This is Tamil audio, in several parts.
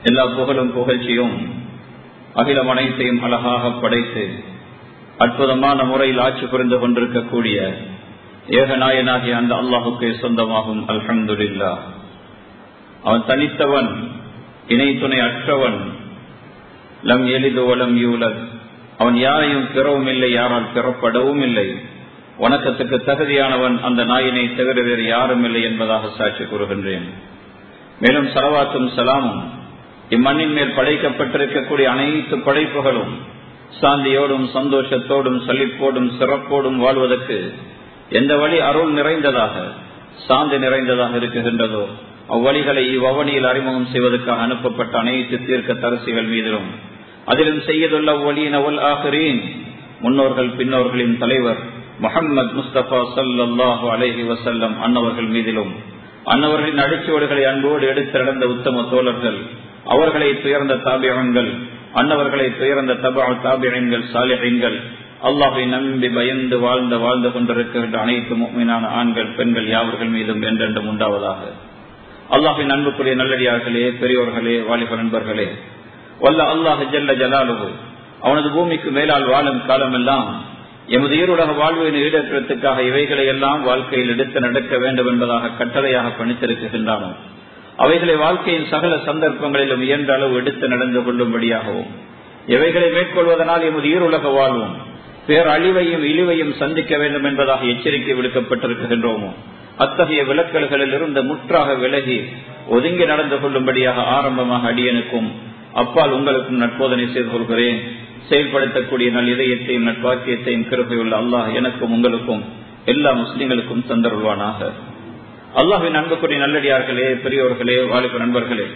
எல்லா புகழும் புகழ்ச்சியும் அகிலம் அனைத்தையும் அழகாக படைத்து அற்புதமான முறையில் ஆட்சி புரிந்து கொண்டிருக்கக்கூடிய ஏகநாயனாகிய அந்த அல்லாஹுக்கே சொந்தமாகும் அல்ஹம்துல்லா அவன் தனித்தவன் இணை துணை அற்றவன் லம் எளிது வலம் யூலத் அவன் யாரையும் பெறவும் இல்லை யாரால் பெறப்படவும் இல்லை வணக்கத்துக்கு தகுதியானவன் அந்த நாயினை தவிர வேறு யாரும் இல்லை என்பதாக சாட்சி கூறுகின்றேன் மேலும் சலவாத்தும் சலாமும் இம்மண்ணின் மேல் படைக்கப்பட்டிருக்கக்கூடிய அனைத்து படைப்புகளும் சாந்தியோடும் சந்தோஷத்தோடும் சலிப்போடும் சிறப்போடும் வாழ்வதற்கு எந்த வழி அருள் நிறைந்ததாக சாந்தி நிறைந்ததாக இருக்குகின்றதோ அவ்வழிகளை இவ்வவனியில் அறிமுகம் செய்வதற்காக அனுப்பப்பட்ட அனைத்து தீர்க்க தரசிகள் மீதிலும் அதிலும் செய்யதுள்ள ஒலியின் அவல் ஆகிறேன் முன்னோர்கள் பின்னோர்களின் தலைவர் முகமது முஸ்தபா சல்லாஹூ அலஹி வசல்லம் அன்னவர்கள் மீதிலும் அன்னவர்களின் அடிச்சுவடுகளை அன்போடு எடுத்து நடந்த உத்தம தோழர்கள் அவர்களை துயர்ந்த தாபியங்கள் அன்னவர்களை துயர்ந்த தபா தாபியங்கள் சாலிஹங்கள் அல்லாஹை நம்பி பயந்து வாழ்ந்த வாழ்ந்து கொண்டிருக்கின்ற அனைத்து மீனான ஆண்கள் பெண்கள் யாவர்கள் மீதும் என்றென்றும் உண்டாவதாக அல்லாஹின் அன்புக்குரிய நல்லடியார்களே பெரியோர்களே வாலிப நண்பர்களே வல்ல அல்லாஹ் ஜல்ல ஜலாலுகு அவனது பூமிக்கு மேலால் வாழும் காலமெல்லாம் எமது ஈருலக வாழ்வின் ஈடேற்றத்துக்காக இவைகளை எல்லாம் வாழ்க்கையில் எடுத்து நடக்க வேண்டும் என்பதாக கட்டளையாக பணித்திருக்கின்றானோ அவைகளை வாழ்க்கையின் சகல சந்தர்ப்பங்களிலும் இயன்ற அளவு எடுத்து நடந்து கொள்ளும்படியாகவும் இவைகளை மேற்கொள்வதனால் எமது ஈருலக வாழ்வும் பேரழிவையும் இழிவையும் சந்திக்க வேண்டும் என்பதாக எச்சரிக்கை விடுக்கப்பட்டிருக்கின்றோமோ அத்தகைய விலக்கல்களில் இருந்து முற்றாக விலகி ஒதுங்கி நடந்து கொள்ளும்படியாக ஆரம்பமாக அடியனுக்கும் அப்பால் உங்களுக்கும் நட்போதனை செய்து கொள்கிறேன் செயல்படுத்தக்கூடிய நல் இதயத்தையும் நட்பாக்கியத்தையும் கிருப்பையுள்ள அல்லாஹ் எனக்கும் உங்களுக்கும் எல்லா முஸ்லிம்களுக்கும் தந்தருள்வானாக அல்லாஹின் அன்புக்குரிய நல்லடியார்களே பெரியோர்களே வாலிப நண்பர்களே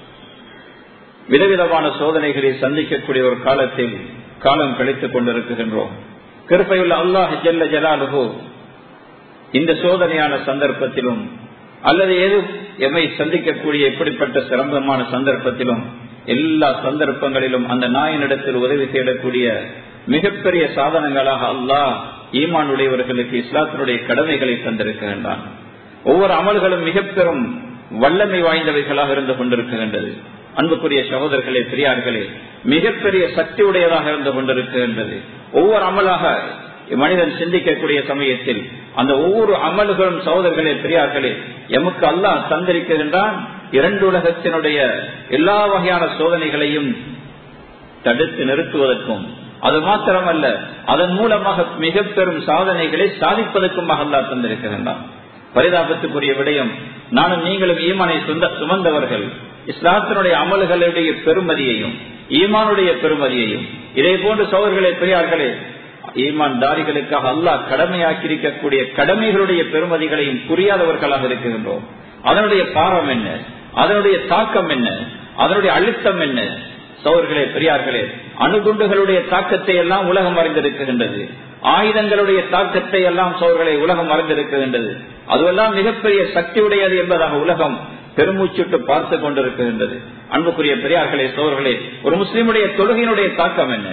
விதவிதமான சோதனைகளை சந்திக்கக்கூடிய ஒரு காலத்தில் காலம் கழித்துக் கொண்டிருக்கின்றோம் கிருப்பையுள்ள அல்லாஹ் ஜல்ல ஜலாலுகோ இந்த சோதனையான சந்தர்ப்பத்திலும் அல்லது எது எம்மை சந்திக்கக்கூடிய இப்படிப்பட்ட சிரமமான சந்தர்ப்பத்திலும் எல்லா சந்தர்ப்பங்களிலும் அந்த நாயினிடத்தில் உதவி தேடக்கூடிய மிகப்பெரிய சாதனங்களாக அல்லாஹ் ஈமான் உடையவர்களுக்கு இஸ்லாத்தினுடைய கடமைகளை தந்திருக்கின்றான் ஒவ்வொரு அமல்களும் மிக பெரும் வல்லமை வாய்ந்தவைகளாக இருந்து கொண்டிருக்கின்றது அன்புக்குரிய சகோதரர்களே பெரியார்களே மிகப்பெரிய சக்தி உடையதாக இருந்து கொண்டிருக்கின்றது ஒவ்வொரு அமலாக மனிதன் சிந்திக்கக்கூடிய சமயத்தில் அந்த ஒவ்வொரு அமல்களும் சகோதரர்களே பெரியார்களே எமக்கு அல்லாஹ் தந்திருக்கின்றான் இரண்டு உலகத்தினுடைய எல்லா வகையான சோதனைகளையும் தடுத்து நிறுத்துவதற்கும் அது மாத்திரமல்ல அதன் மூலமாக மிக பெரும் சாதனைகளை சாதிப்பதற்கும் அல்லா தந்திருக்கின்றான் பரிதாபத்துக்குரிய விடயம் நானும் நீங்களும் ஈமானை சுமந்தவர்கள் இஸ்லாத்தினுடைய அமல்களுடைய பெருமதியையும் ஈமானுடைய பெருமதியையும் இதே போன்று சோழர்களே பெரியார்களே ஈமான் தாரிகளுக்காக அல்லாஹ் கடமையாக்கியிருக்கக்கூடிய கடமைகளுடைய பெருமதிகளையும் புரியாதவர்களாக இருக்கின்றோம் அதனுடைய பாரம் என்ன அதனுடைய தாக்கம் என்ன அதனுடைய அழுத்தம் என்ன சோர்களே பெரியார்களே அணுகுண்டுகளுடைய தாக்கத்தை எல்லாம் உலகம் அறிந்திருக்கின்றது ஆயுதங்களுடைய தாக்கத்தை எல்லாம் சோர்களை உலகம் அறிந்திருக்கின்றது அதுவெல்லாம் மிகப்பெரிய சக்தி உடையது என்பதாக உலகம் பெருமூச்சுட்டு பார்த்து கொண்டிருக்கின்றது அன்புக்குரிய பெரியார்களே சோர்களே ஒரு முஸ்லிமுடைய தொழுகையினுடைய தாக்கம் என்ன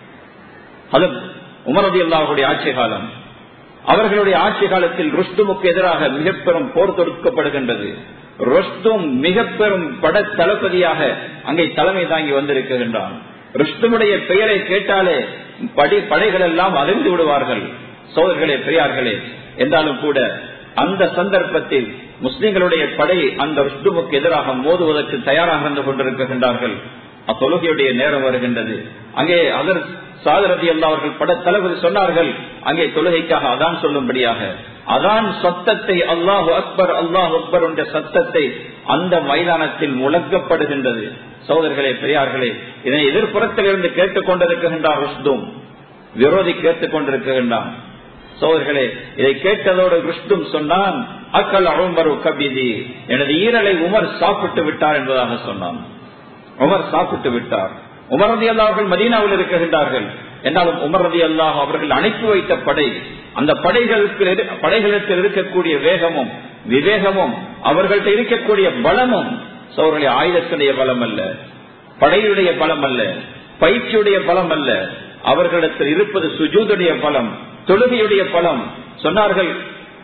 அது உமரதி அல்லாவுடைய ஆட்சி காலம் அவர்களுடைய ஆட்சி காலத்தில் ருஷ்துமுக்கு எதிராக மிக பெரும் போர் தொடுக்கப்படுகின்றது ருஷ்தும் மிக பெரும் பட தளபதியாக அங்கே தலைமை தாங்கி வந்திருக்கின்றான் ருஷ்துமுடைய பெயரை கேட்டாலே படி படைகள் எல்லாம் அறிந்து விடுவார்கள் சோதர்களே பெரியார்களே என்றாலும் கூட அந்த சந்தர்ப்பத்தில் முஸ்லிம்களுடைய படை அந்த ருஷ்துமுக்கு எதிராக மோதுவதற்கு தயாராக இருந்து கொண்டிருக்கின்றார்கள் அத்தொழுகையுடைய நேரம் வருகின்றது அங்கே அதர் சாதரதி அல்லா அவர்கள் பட தளபதி சொன்னார்கள் அங்கே தொழுகைக்காக அதான் சொல்லும்படியாக அதான் சத்தத்தை அல்லாஹு அக்பர் அல்லாஹ் அக்பர் என்ற சத்தத்தை அந்த மைதானத்தில் முழக்கப்படுகின்றது சோதர்களே பெரியார்களே இதனை எதிர்ப்புறத்தில் இருந்து கேட்டுக் கொண்டிருக்கின்றார் ருஷ்தும் விரோதி கேட்டுக் கொண்டிருக்கின்றான் சோதர்களே இதை கேட்டதோடு ருஷ்தும் சொன்னான் அக்கல் அழும்பரு கபிதி எனது ஈரலை உமர் சாப்பிட்டு விட்டார் என்பதாக சொன்னான் உமர் சாப்பிட்டு விட்டார் உமர் ரதி அல்லா அவர்கள் மதீனாவில் இருக்கின்றார்கள் என்றாலும் உமர் ரதி அல்லாஹ் அவர்கள் அனுப்பி வைத்த படை அந்த படைகளுக்கு படைகளுக்கு இருக்கக்கூடிய வேகமும் விவேகமும் அவர்கள்ட்ட இருக்கக்கூடிய பலமும் சோழருடைய ஆயுதத்துடைய பலம் அல்ல படையுடைய பலம் அல்ல பயிற்சியுடைய பலம் அல்ல அவர்களிடத்தில் இருப்பது சுஜூதுடைய பலம் தொழுகையுடைய பலம் சொன்னார்கள்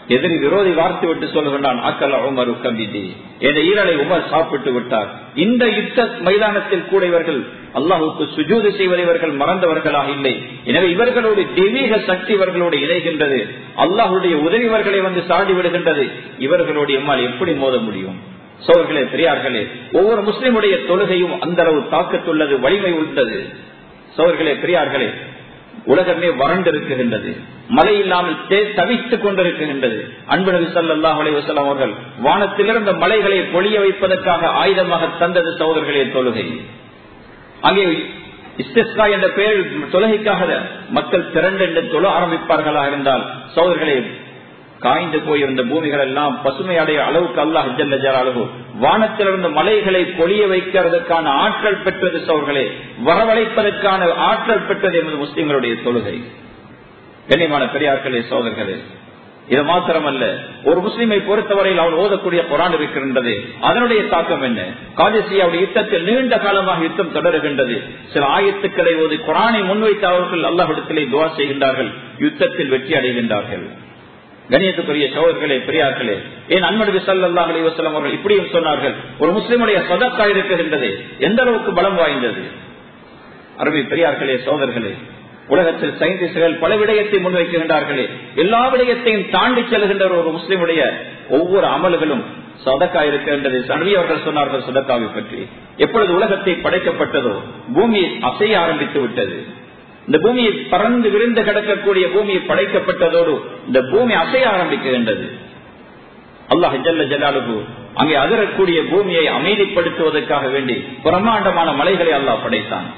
எதிரி விரோதி வார்த்து விட்டு சொல்லுகின்றான் அக்கல உமர் கம்பிதி என்ற ஈரலை உமர் சாப்பிட்டு விட்டார் இந்த யுத்த மைதானத்தில் கூட இவர்கள் அல்லாஹுக்கு சுஜூது செய்வதை இவர்கள் மறந்தவர்களாக இல்லை எனவே இவர்களோடு தெய்வீக சக்தி இவர்களோடு இணைகின்றது அல்லாஹுடைய உதவிவர்களை வந்து சாடி விடுகின்றது இவர்களோடு எம்மால் எப்படி மோத முடியும் சோழர்களே பெரியார்களே ஒவ்வொரு முஸ்லிமுடைய தொழுகையும் அந்த அளவு தாக்கத்துள்ளது வலிமை உள்ளது சோழர்களே பெரியார்களே உலகமே வறண்டிருக்கின்றது மழை இல்லாமல் தவித்துக் கொண்டிருக்கின்றது அன்பு நபி சல்லாஹ் அலைவசலாம் அவர்கள் வானத்திலிருந்த மலைகளை பொழிய வைப்பதற்காக ஆயுதமாக தந்தது சகோதரர்களே தொழுகை அங்கே இஸ்திஸ்கா என்ற பெயர் தொழுகைக்காக மக்கள் திரண்டு தொழ ஆரம்பிப்பார்களாக இருந்தால் சகோதரர்களே காய்ந்து போயிருந்த பூமிகள் எல்லாம் பசுமையடைய அளவுக்கு அல்லாஹ் ஜல்லஜாலு வானத்திலிருந்து மலைகளை பொழிய வைக்கிறதுக்கான ஆற்றல் பெற்றது சோர்களே வரவழைப்பதற்கான ஆற்றல் பெற்றது என்பது முஸ்லிம்களுடைய தொழுகை கண்ணியமான பெரியார்களே சோதர்களே இது மாத்திரமல்ல ஒரு முஸ்லீமை பொறுத்தவரையில் அவன் ஓதக்கூடிய குரான் இருக்கின்றது அதனுடைய தாக்கம் என்ன காலிசியாவுடைய யுத்தத்தில் நீண்ட காலமாக யுத்தம் தொடருகின்றது சில ஆயத்துக்களை ஓதி குரானை முன்வைத்து அவர்கள் அல்லாஹிடத்திலே துவா செய்கின்றார்கள் யுத்தத்தில் வெற்றி அடைகின்றார்கள் கணியத்துக்குரிய சோழர்களே பெரியார்களே ஏன் அன்மடு சல்லா அலி வசலம் அவர்கள் இப்படியும் சொன்னார்கள் ஒரு முஸ்லிமுடைய சதக்கா இருக்கின்றது எந்த அளவுக்கு பலம் வாய்ந்தது அருமை பெரியார்களே சோதர்களே உலகத்தில் சயின்டிஸ்டுகள் பல விடயத்தை முன்வைக்கின்றார்களே எல்லா விடயத்தையும் தாண்டி செல்கின்ற ஒரு முஸ்லிமுடைய ஒவ்வொரு அமல்களும் சதக்கா இருக்கின்றது சனவி அவர்கள் சொன்னார்கள் சதக்காவை பற்றி எப்பொழுது உலகத்தை படைக்கப்பட்டதோ பூமி அசைய ஆரம்பித்து விட்டது இந்த பூமியை பறந்து விழுந்து கிடக்கக்கூடிய பூமியை படைக்கப்பட்டதோடு இந்த பூமி அசைய ஆரம்பிக்கின்றது அல்லாஹ் ஜல்ல ஜலாலுகு அங்கே அதிரக்கூடிய பூமியை அமைதிப்படுத்துவதற்காக வேண்டி பிரம்மாண்டமான மலைகளை அல்லாஹ் படைத்தான்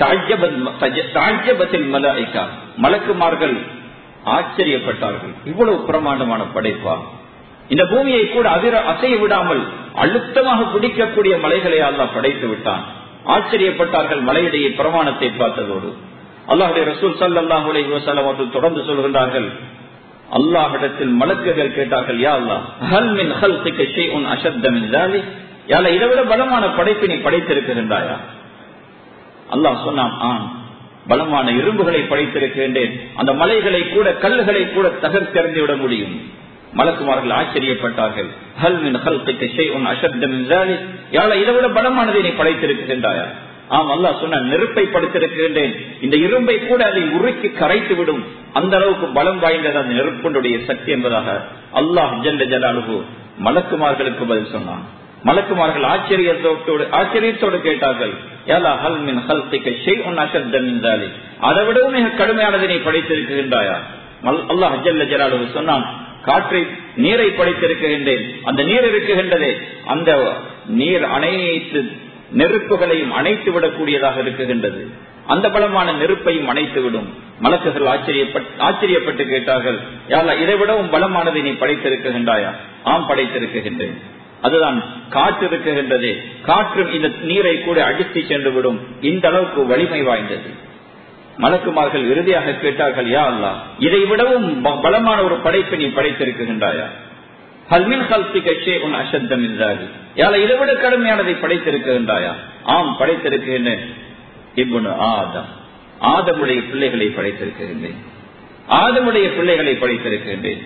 மலக்குமார்கள் ஆச்சரியப்பட்டார்கள் இவ்வளவு பிரமாண்டமான படைப்பா இந்த பூமியை கூட அதிர அசைய விடாமல் அழுத்தமாக பிடிக்கக்கூடிய மலைகளை அல்லாஹ் படைத்து விட்டான் ஆச்சரியப்பட்டார்கள் மலையிடையே பிரமாணத்தை பார்த்ததோடு அல்லாஹுடைய ரசூல் சல்லாஹூ அலைவசலம் அவர்கள் தொடர்ந்து சொல்கின்றார்கள் அல்லாஹிடத்தில் மலக்குகள் கேட்டார்கள் யா அல்லா ஹல் மின் ஹல் உன் அசத்தமின் யால இதை விட பலமான படைப்பு நீ படைத்திருக்கின்றாயா அல்லாஹ் சொன்னான் ஆம் பலமான இரும்புகளை படைத்திருக்கின்றேன் அந்த மலைகளை கூட கல்லுகளை கூட தகர்த்தெறிந்து விட முடியும் மலக்குமார்கள் ஆச்சரியப்பட்டார்கள் ஹல் மின் ஹல் உன் அசத்தமின் யால இதை விட பலமானதை நீ படைத்திருக்கின்றாயா ஆம் அல்லா சொன்ன நெருப்பை படுத்திருக்கின்றேன் இந்த இரும்பை கூட அதை உருக்கி கரைத்து விடும் அந்த அளவுக்கு பலம் வாய்ந்தது அந்த நெருப்பினுடைய சக்தி என்பதாக அல்லாஹ் ஜல்ல ஜலாலுகு மலக்குமார்களுக்கு பதில் சொன்னான் மலக்குமார்கள் ஆச்சரியத்தோடு ஆச்சரியத்தோடு கேட்டார்கள் அதை விடவும் மிக கடுமையானதனை படைத்திருக்கின்றாயா அல்லாஹ் ஜல்ல ஜலாலுகு சொன்னான் காற்றை நீரை படைத்திருக்கின்றேன் அந்த நீர் இருக்குகின்றதே அந்த நீர் அனைத்து நெருப்புகளையும் அணைத்து விடக்கூடியதாக இருக்குகின்றது அந்த பலமான நெருப்பையும் அணைத்து விடும் மலக்குகள் ஆச்சரியப்பட்டு கேட்டார்கள் யாரா இதை விடவும் பலமானதை நீ படைத்திருக்கின்றாயா ஆம் படைத்திருக்கின்றேன் அதுதான் காற்று இருக்குகின்றதே காற்றும் இந்த நீரை கூட அடித்து சென்று விடும் இந்த அளவுக்கு வலிமை வாய்ந்தது மலக்குமார்கள் இறுதியாக கேட்டார்கள் யா அல்லா இதை விடவும் பலமான ஒரு படைப்பை நீ படைத்திருக்கின்றாயா ஹல்மின் ஹல்சிகே உன் அசத்தம் இல்லாது யாரை இதை விட கடுமையானதை படைத்திருக்கின்றாயா ஆம் படைத்திருக்கின்றேன் இப்புனு ஆதம் ஆதமுடைய பிள்ளைகளை படைத்திருக்கின்றேன் ஆதமுடைய பிள்ளைகளை படைத்திருக்கின்றேன்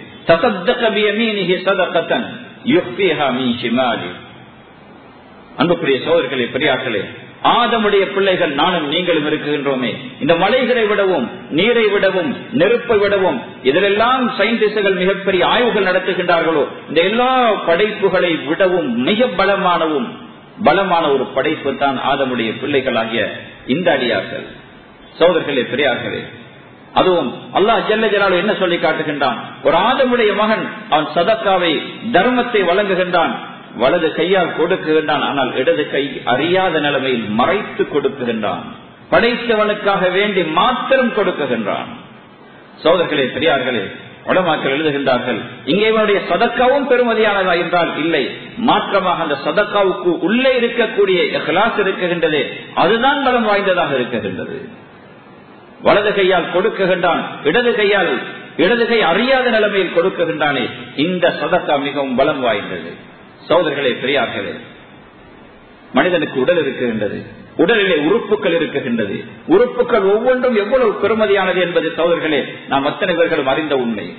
அன்புக்குரிய சோதர்களே பெரியார்களே ஆதமுடைய பிள்ளைகள் நானும் நீங்களும் இருக்குகின்றோமே இந்த மலைகளை விடவும் நீரை விடவும் நெருப்பை விடவும் இதிலெல்லாம் சயின்டிஸ்டுகள் மிகப்பெரிய ஆய்வுகள் நடத்துகின்றார்களோ இந்த எல்லா படைப்புகளை விடவும் மிக பலமானவும் பலமான ஒரு படைப்பு தான் ஆதமுடைய பிள்ளைகளாகிய இந்த அடியார்கள் சோதர்களே பெரியார்களே அதுவும் அல்லாஹ் ஜல்ல ஜலாலு என்ன சொல்லி காட்டுகின்றான் ஒரு ஆதமுடைய மகன் அவன் சதக்காவை தர்மத்தை வழங்குகின்றான் வலது கையால் கொடுக்குகின்றான் ஆனால் இடது கை அறியாத நிலைமையில் மறைத்து கொடுக்குகின்றான் படைத்தவனுக்காக வேண்டி மாத்திரம் கொடுக்குகின்றான் சோதர்களே பெரியார்களே உடமாக்கள் எழுதுகின்றார்கள் இங்கே இவனுடைய சதக்காவும் பெருமதியானதா என்றால் இல்லை மாற்றமாக அந்த சதக்காவுக்கு உள்ளே இருக்கக்கூடிய கிளாஸ் இருக்குகின்றதே அதுதான் பலம் வாய்ந்ததாக இருக்குகின்றது வலது கையால் கொடுக்குகின்றான் இடது கையால் இடது கை அறியாத நிலைமையில் கொடுக்குகின்றானே இந்த சதக்கா மிகவும் பலம் வாய்ந்தது சோதர்களே பெரியார்களே மனிதனுக்கு உடல் இருக்குகின்றது உடலிலே உறுப்புகள் இருக்குகின்றது உறுப்புகள் ஒவ்வொன்றும் எவ்வளவு பெருமதியானது என்பது சோதர்களே நாம் அத்தனை பேர்களும் அறிந்த உண்மை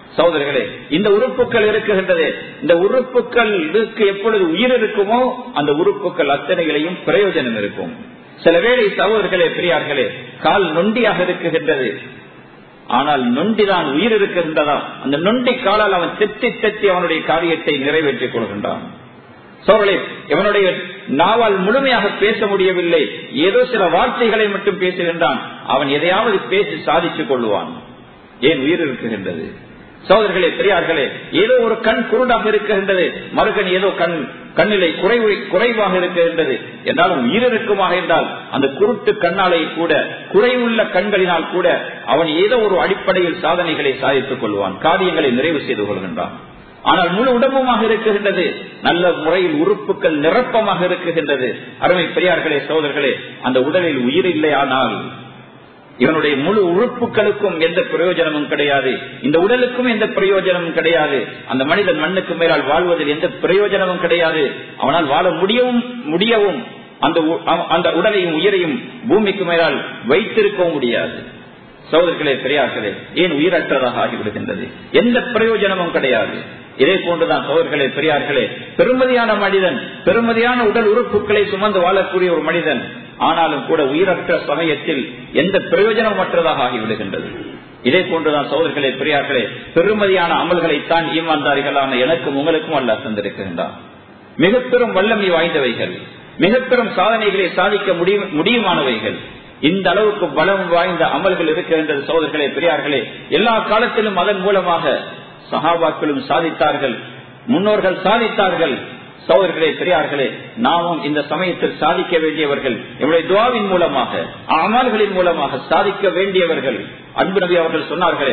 சகோதரர்களே இந்த உறுப்புகள் இருக்குகின்றது இந்த உறுப்புகளுக்கு எப்பொழுது உயிர் இருக்குமோ அந்த உறுப்புகள் அத்தனைகளையும் பிரயோஜனம் இருக்கும் சில வேளை சகோதரர்களே பெரியார்களே கால் நொண்டியாக இருக்குகின்றது ஆனால் நொண்டிதான் உயிர் இருக்கின்றதா அந்த நொண்டி காலால் அவன் தெத்தி தெத்தி அவனுடைய காரியத்தை நிறைவேற்றிக் கொள்கின்றான் சோழர்களே இவனுடைய நாவால் முழுமையாக பேச முடியவில்லை ஏதோ சில வார்த்தைகளை மட்டும் பேசுகின்றான் அவன் எதையாவது பேசி சாதித்துக் கொள்ளுவான் ஏன் உயிர் இருக்குகின்றது சோதர்களே பெரியார்களே ஏதோ ஒரு கண் குருடாக இருக்கின்றது மறுகண் ஏதோ கண் கண்ணிலை குறைவு குறைவாக இருக்கின்றது என்றாலும் உயிர் இருக்குமாக இருந்தால் அந்த குருட்டு கண்ணாலை கூட குறைவுள்ள கண்களினால் கூட அவன் ஏதோ ஒரு அடிப்படையில் சாதனைகளை சாதித்துக் கொள்வான் காரியங்களை நிறைவு செய்து கொள்கின்றான் ஆனால் முழு உடம்புமாக இருக்குகின்றது நல்ல முறையில் உறுப்புகள் நிரப்பமாக இருக்குகின்றது அருமை பெரியார்களே சோதர்களே அந்த உடலில் உயிர் இல்லை ஆனால் இவனுடைய முழு உறுப்புகளுக்கும் எந்த பிரயோஜனமும் கிடையாது இந்த உடலுக்கும் எந்த பிரயோஜனமும் கிடையாது அந்த மனிதன் மண்ணுக்கு மேலால் வாழ்வதில் எந்த பிரயோஜனமும் கிடையாது அவனால் வாழ முடியவும் முடியவும் அந்த அந்த உடலையும் உயிரையும் பூமிக்கு மேலால் வைத்திருக்கவும் முடியாது சோதர்களே பெரியார்களே ஏன் உயிரற்றதாக ஆகிவிடுகின்றது எந்த பிரயோஜனமும் கிடையாது இதே போன்றுதான் சோதர்களே பெரியார்களே பெருமதியான மனிதன் பெருமதியான உடல் உறுப்புகளை சுமந்து வாழக்கூடிய ஒரு மனிதன் ஆனாலும் கூட உயிரற்ற சமயத்தில் எந்த பிரயோஜனமற்றதாக ஆகிவிடுகின்றது இதே போன்றுதான் சோதர்களே பெரியார்களே பெருமதியான அமல்களைத்தான் ஈமான்தாரிகளான எனக்கும் உங்களுக்கும் அல்ல தந்திருக்கின்றார் மிக பெரும் வல்லமை வாய்ந்தவைகள் மிக பெரும் சாதனைகளை சாதிக்க முடியுமானவைகள் இந்த அளவுக்கு பலம் வாய்ந்த அமல்கள் இருக்கின்றது சோதர்களே பெரியார்களே எல்லா காலத்திலும் அதன் மூலமாக சகாபாக்களும் சாதித்தார்கள் முன்னோர்கள் சாதித்தார்கள் சோதர்களே பெரியார்களே நாமும் இந்த சமயத்தில் சாதிக்க வேண்டியவர்கள் என்னுடைய துவாவின் மூலமாக அமல்களின் மூலமாக சாதிக்க வேண்டியவர்கள் அன்பு நபி அவர்கள் சொன்னார்களே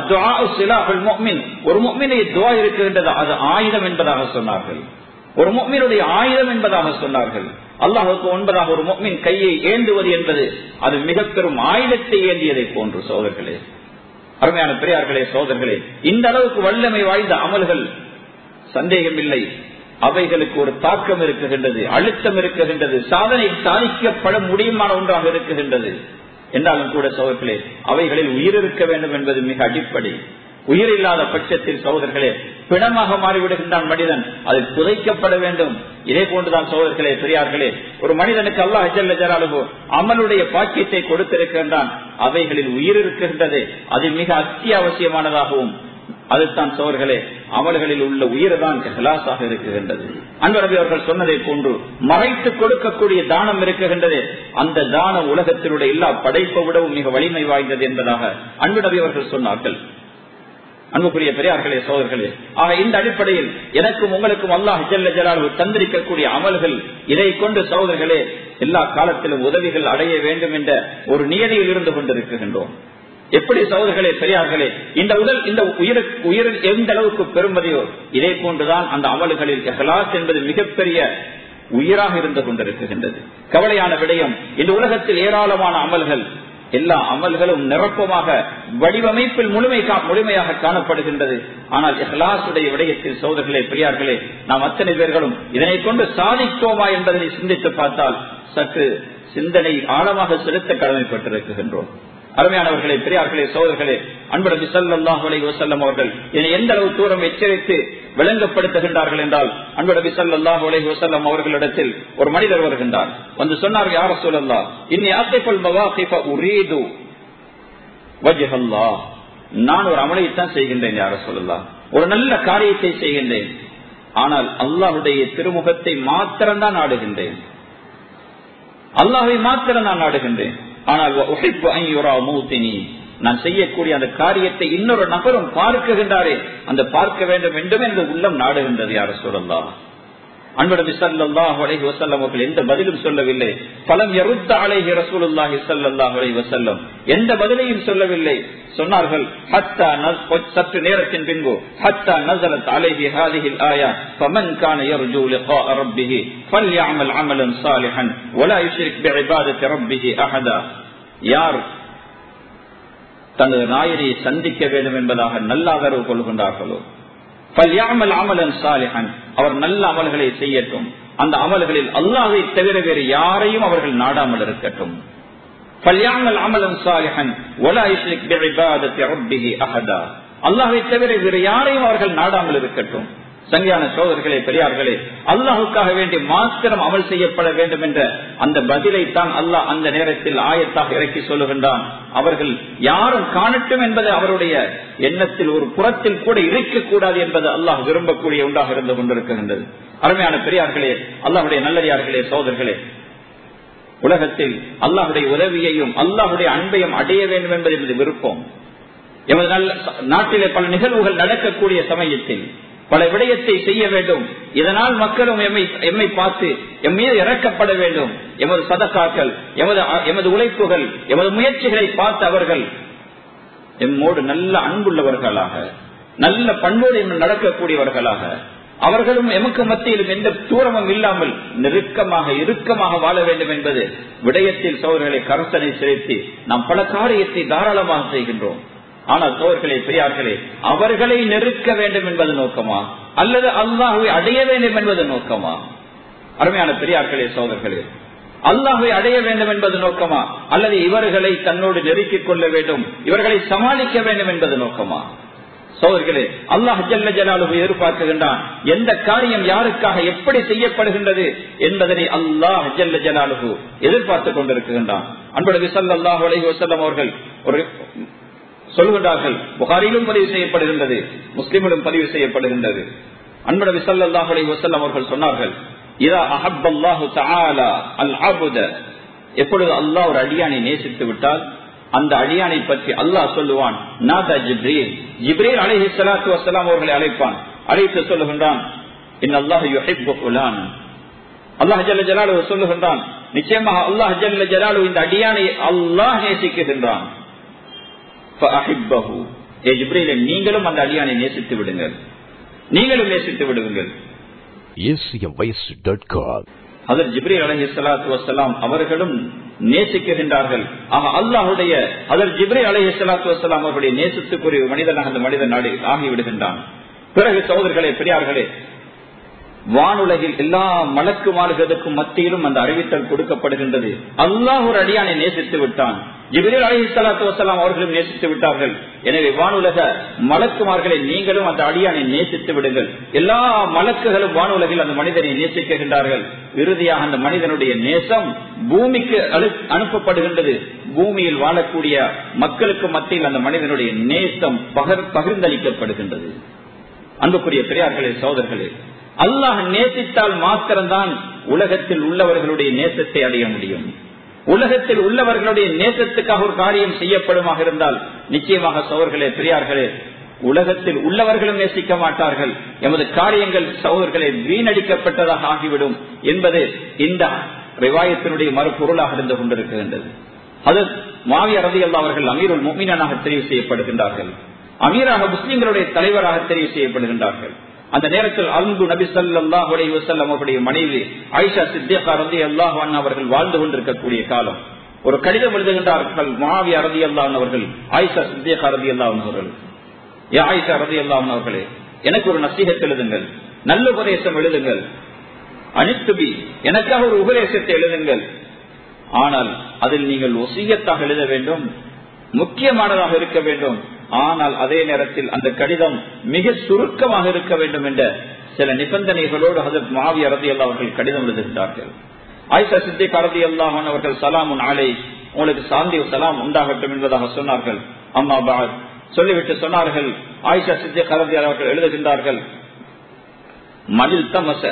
ஒரு மொம்மினை துவா இருக்கின்றது அது ஆயுதம் என்பதாக சொன்னார்கள் ஒரு மொம்மினுடைய ஆயுதம் என்பதாக சொன்னார்கள் அல்லாஹுக்கு ஒன்பதாக ஒரு மொம்மின் கையை ஏந்துவது என்பது அது மிக பெரும் ஆயுதத்தை ஏந்தியதை போன்று சோதர்களே அருமையான பெரியார்களே சோதர்களே இந்த அளவுக்கு வல்லமை வாய்ந்த அமல்கள் சந்தேகமில்லை அவைகளுக்கு ஒரு தாக்கம் இருக்குகின்றது அழுத்தம் இருக்குகின்றது சாதனை சாதிக்கப்பட முடியுமான ஒன்றாக இருக்குகின்றது என்றாலும் கூட சோதர்களே அவைகளில் உயிர் இருக்க வேண்டும் என்பது மிக அடிப்படை உயிர் இல்லாத பட்சத்தில் சகோதரர்களே பிணமாக மாறிவிடுகின்றான் மனிதன் அது புதைக்கப்பட வேண்டும் இதே போன்றுதான் சகோதரர்களே பெரியார்களே ஒரு மனிதனுக்கு அல்லாஹ் ஜல்ல ஜலாலுகோ அமலுடைய பாக்கியத்தை கொடுத்திருக்கின்றான் அவைகளில் உயிர் இருக்கின்றது அது மிக அத்தியாவசியமானதாகவும் அதுதான் சோர்களே அமல்களில் உள்ள உயிர் தான் ஹலாசாக இருக்குகின்றது அன்பரபி அவர்கள் சொன்னதை போன்று மறைத்து கொடுக்கக்கூடிய தானம் இருக்குகின்றது அந்த தானம் உலகத்தினுடைய எல்லா படைப்பை விடவும் மிக வலிமை வாய்ந்தது என்பதாக அன்பு நபி அவர்கள் சொன்னார்கள் அன்புக்குரிய பெரியார்களே சோதர்களே ஆக இந்த அடிப்படையில் எனக்கும் உங்களுக்கும் அல்லாஹ் ஜல்ல ஜலாலு தந்திரிக்கக்கூடிய அமல்கள் இதை கொண்டு சோதர்களே எல்லா காலத்திலும் உதவிகள் அடைய வேண்டும் என்ற ஒரு நியதியில் இருந்து கொண்டிருக்கின்றோம் எப்படி சோதர்களே பெரியார்களே இந்த உடல் இந்த உயிர் உயிரில் எந்த அளவுக்கு பெருமதியோ இதே போன்றுதான் அந்த அமல்களில் எஹலாஸ் என்பது மிகப்பெரிய உயிராக இருந்து கொண்டிருக்கின்றது கவலையான விடயம் இந்த உலகத்தில் ஏராளமான அமல்கள் எல்லா அமல்களும் நிரப்பமாக வடிவமைப்பில் முழுமை முழுமையாக காணப்படுகின்றது ஆனால் இஹ்லாசுடைய விடயத்தில் சோதர்களே பெரியார்களே நாம் அத்தனை பேர்களும் இதனை கொண்டு சாதித்தோமா என்பதனை சிந்தித்து பார்த்தால் சற்று சிந்தனை ஆழமாக செலுத்த கடமைப்பட்டிருக்கின்றோம் அருமையானவர்களே பெரியார்களே சோதர்களே அன்புடன் விசல்லாஹலை வசல்லம் அவர்கள் இதனை எந்த அளவு தூரம் எச்சரித்து விளங்கப்படுத்துகின்றார்கள் என்றால் அன்புடன் விசல்லாஹ் அலை வசல்லம் அவர்களிடத்தில் ஒரு மனிதர் வருகின்றார் வந்து சொன்னார் யார சொல்லல்லா இன்னி ஆசைப்பல் மவாசிஃப உரீது வஜஹல்லா நான் ஒரு அமலைத்தான் செய்கின்றேன் யார சொல்லலாம் ஒரு நல்ல காரியத்தை செய்கின்றேன் ஆனால் அல்லாஹுடைய திருமுகத்தை மாத்திரம்தான் நாடுகின்றேன் அல்லாஹை மாத்திரம் நான் நாடுகின்றேன் ஆனால் நான் செய்யக்கூடிய அந்த காரியத்தை இன்னொரு நபரும் பார்க்குகின்றாரே அந்த பார்க்க வேண்டும் என்றும் எனது உள்ளம் நாடுகின்றது யார சொல்லலாம் அன்புடன் சல்லாஹ் அலைஹி வசல்லம் அவர்கள் எந்த பதிலும் சொல்லவில்லை பலம் எருத்த அலைஹி ரசூலுல்லாஹி சல்லாஹ் அலைஹி வசல்லம் எந்த பதிலையும் சொல்லவில்லை சொன்னார்கள் சற்று நேரத்தின் பின்பு ஹத்தா நசரத் அலைஹி ஹாதிஹில் ஆயா ஃபமன் கான யர்ஜூ லிகாஅ ரப்பிஹி ஃபல்யஅமல் அமலன் சாலிஹன் வலா யுஷ்ரிக் பிஇபாதத்தி ரப்பிஹி அஹதா யார் தனது நாயனை சந்திக்க வேண்டும் என்பதாக நல்ல ஆதரவு கொள்கின்றார்களோ அமலன் சாலிஹன் அவர் நல்ல அமல்களை செய்யட்டும் அந்த அமல்களில் அல்லாஹை தவிர வேறு யாரையும் அவர்கள் நாடாமல் இருக்கட்டும் அமலன் சாலிஹன் அல்லாஹை தவிர வேறு யாரையும் அவர்கள் நாடாமல் இருக்கட்டும் சங்கியான சோதர்களே பெரியார்களே அல்லாஹுக்காக வேண்டி மாத்திரம் அமல் செய்யப்பட வேண்டும் என்ற அந்த பதிலைத்தான் அல்லாஹ் அந்த நேரத்தில் ஆயத்தாக இறக்கி சொல்லுகின்றான் அவர்கள் யாரும் காணட்டும் என்பது அவருடைய எண்ணத்தில் ஒரு புறத்தில் கூட இருக்கக்கூடாது என்பது அல்லாஹ் விரும்பக்கூடிய ஒன்றாக இருந்து கொண்டிருக்கின்றது அருமையான பெரியார்களே அல்லாஹுடைய நல்லடியார்களே சோதர்களே உலகத்தில் அல்லாஹுடைய உதவியையும் அல்லாஹுடைய அன்பையும் அடைய வேண்டும் என்பது எனது விருப்பம் எமது நல்ல நாட்டிலே பல நிகழ்வுகள் நடக்கக்கூடிய சமயத்தில் பல விடயத்தை செய்ய வேண்டும் இதனால் மக்களும் எம்மை எம்மை பார்த்து எம் மீது இறக்கப்பட வேண்டும் எமது சதக்காக்கள் எமது எமது உழைப்புகள் எமது முயற்சிகளை பார்த்து அவர்கள் எம்மோடு நல்ல அன்புள்ளவர்களாக நல்ல பண்போடு நடக்கக்கூடியவர்களாக அவர்களும் எமக்கு மத்தியிலும் எந்த தூரமும் இல்லாமல் நெருக்கமாக இறுக்கமாக வாழ வேண்டும் என்பது விடயத்தில் சோழர்களை கரசனை செலுத்தி நாம் பல காரியத்தை தாராளமாக செய்கின்றோம் ஆனால் சோழர்களே பெரியார்களே அவர்களை நெருக்க வேண்டும் என்பது நோக்கமா அல்லது அல்லாஹுவை அடைய வேண்டும் என்பது நோக்கமா அருமையான பெரியார்களே சோதர்களே அல்லாஹை அடைய வேண்டும் என்பது நோக்கமா அல்லது இவர்களை தன்னோடு நெருக்கிக் கொள்ள வேண்டும் இவர்களை சமாளிக்க வேண்டும் என்பது நோக்கமா சோதர்களே அல்லாஹ் ஜல்ல ஜலாலு எதிர்பார்க்குகின்றான் எந்த காரியம் யாருக்காக எப்படி செய்யப்படுகின்றது என்பதனை அல்லாஹ் ஜல்ல ஜலாலு எதிர்பார்த்துக் கொண்டிருக்கின்றான் அன்புடைய விசல் அல்லாஹ் அலஹி வசல்லம் அவர்கள் ஒரு சொல்கின்றார்கள் புகாரிலும் பதிவு செய்யப்படுகின்றது முஸ்லிமிலும் பதிவு செய்யப்படுகின்றது அன்புட விசல்லாஹ் அலி வசல்லம் அவர்கள் சொன்னார்கள் இதா அஹப்பல்லாஹு தஆலா அல் அபுத எப்பொழுது அல்லாஹ் ஒரு அடியானை நேசித்து விட்டால் அந்த அடியானை பற்றி அல்லாஹ் சொல்லுவான் நாதா ஜிப்ரீல் ஜிப்ரீல் அலைஹி ஸலாத்து வஸலாம் அவர்களை அழைப்பான் அழைத்து சொல்லுகின்றான் இன் அல்லாஹ் யுஹிப்பு ஃபுலான் அல்லாஹ் ஜல்ல ஜலாலுஹு சொல்லுகின்றான் நிச்சயமாக அல்லாஹ் ஜல்ல ஜலாலுஹு இந்த அடியானை அல்லாஹ் நேசிக்குகின்றான் நீங்களும் அந்த அடியானை நேசித்து விடுங்கள் நீங்களும் நேசித்து விடுங்கள் அதர் ஜிப்ரி அலஹி சலாத்து வசலாம் அவர்களும் நேசிக்கின்றார்கள் ஆக அல்லாஹுடைய அதர் ஜிப்ரி அலஹி சலாத்து வசலாம் அவர்களுடைய நேசத்துக்குரிய மனிதனாக அந்த மனிதன் நாடு ஆகிவிடுகின்றான் பிறகு சகோதரர்களே பெரியார்களே வானுலகில் எல்லா மலக்கு மாறுகளுக்கும் மத்தியிலும் அந்த அறிவித்தல் கொடுக்கப்படுகின்றது அல்லாஹ் ஒரு அடியானை நேசித்து விட்டான் ஜிபிரில் அலி சலாத்து வசலாம் அவர்களும் நேசித்து விட்டார்கள் எனவே வானுலக மலக்குமார்களை நீங்களும் அந்த அடியானை நேசித்து விடுங்கள் எல்லா மலக்குகளும் வானுலகில் அந்த மனிதனை நேசிக்கின்றார்கள் இறுதியாக அந்த மனிதனுடைய நேசம் பூமிக்கு அனுப்பப்படுகின்றது பூமியில் வாழக்கூடிய மக்களுக்கு மத்தியில் அந்த மனிதனுடைய நேசம் பகிர்ந்தளிக்கப்படுகின்றது அன்புக்குரிய பெரியார்களே சோதர்களே அல்லாஹ் நேசித்தால் மாத்திரம்தான் உலகத்தில் உள்ளவர்களுடைய நேசத்தை அடைய முடியும் உலகத்தில் உள்ளவர்களுடைய நேசத்துக்காக ஒரு காரியம் செய்யப்படுமாக இருந்தால் நிச்சயமாக சோழர்களே பெரியார்களே உலகத்தில் உள்ளவர்களும் நேசிக்க மாட்டார்கள் எமது காரியங்கள் சகோதரர்களை வீணடிக்கப்பட்டதாக ஆகிவிடும் என்பது இந்த விவாயத்தினுடைய மறுபொருளாக இருந்து கொண்டிருக்கின்றது அது மாவி அரதி அல்லா அவர்கள் அமீருல் மொமீனாக தெரிவு செய்யப்படுகின்றார்கள் அமீராக முஸ்லிம்களுடைய தலைவராக தெரிவு செய்யப்படுகின்றார்கள் அந்த நேரத்தில் அன்பு நபி சல்லாஹ் வசல்லம் அவருடைய மனைவி ஆயிஷா சித்தியகா ரதி அல்லாஹ் அவர்கள் வாழ்ந்து கொண்டிருக்கக்கூடிய காலம் ஒரு கடிதம் எழுதுகின்றார்கள் மாவி அரதி அல்லாஹ் அவர்கள் ஆயிஷா சித்தியகா ரதி அல்லாஹ் அவர்கள் ஏ ஆயிஷா ரதி அல்லாஹ் அவர்களே எனக்கு ஒரு நசீகத்தை எழுதுங்கள் நல்ல உபதேசம் எழுதுங்கள் அனித்துபி எனக்காக ஒரு உபதேசத்தை எழுதுங்கள் ஆனால் அதில் நீங்கள் ஒசியத்தாக எழுத வேண்டும் முக்கியமானதாக இருக்க வேண்டும் ஆனால் அதே நேரத்தில் அந்த கடிதம் மிக சுருக்கமாக இருக்க வேண்டும் என்ற சில நிபந்தனைகளோடு ஹசரத் மாவி அரதி அல்லா அவர்கள் கடிதம் எழுதுகின்றார்கள் ஆயிஷா சித்தி கரதி அல்லாஹன் அவர்கள் சலாமுன் ஆலை உங்களுக்கு சாந்தி சலாம் உண்டாகட்டும் என்பதாக சொன்னார்கள் அம்மா பாத் சொல்லிவிட்டு சொன்னார்கள் ஆயிஷா சித்தி கரதி அவர்கள் எழுதுகின்றார்கள் மதில் தமச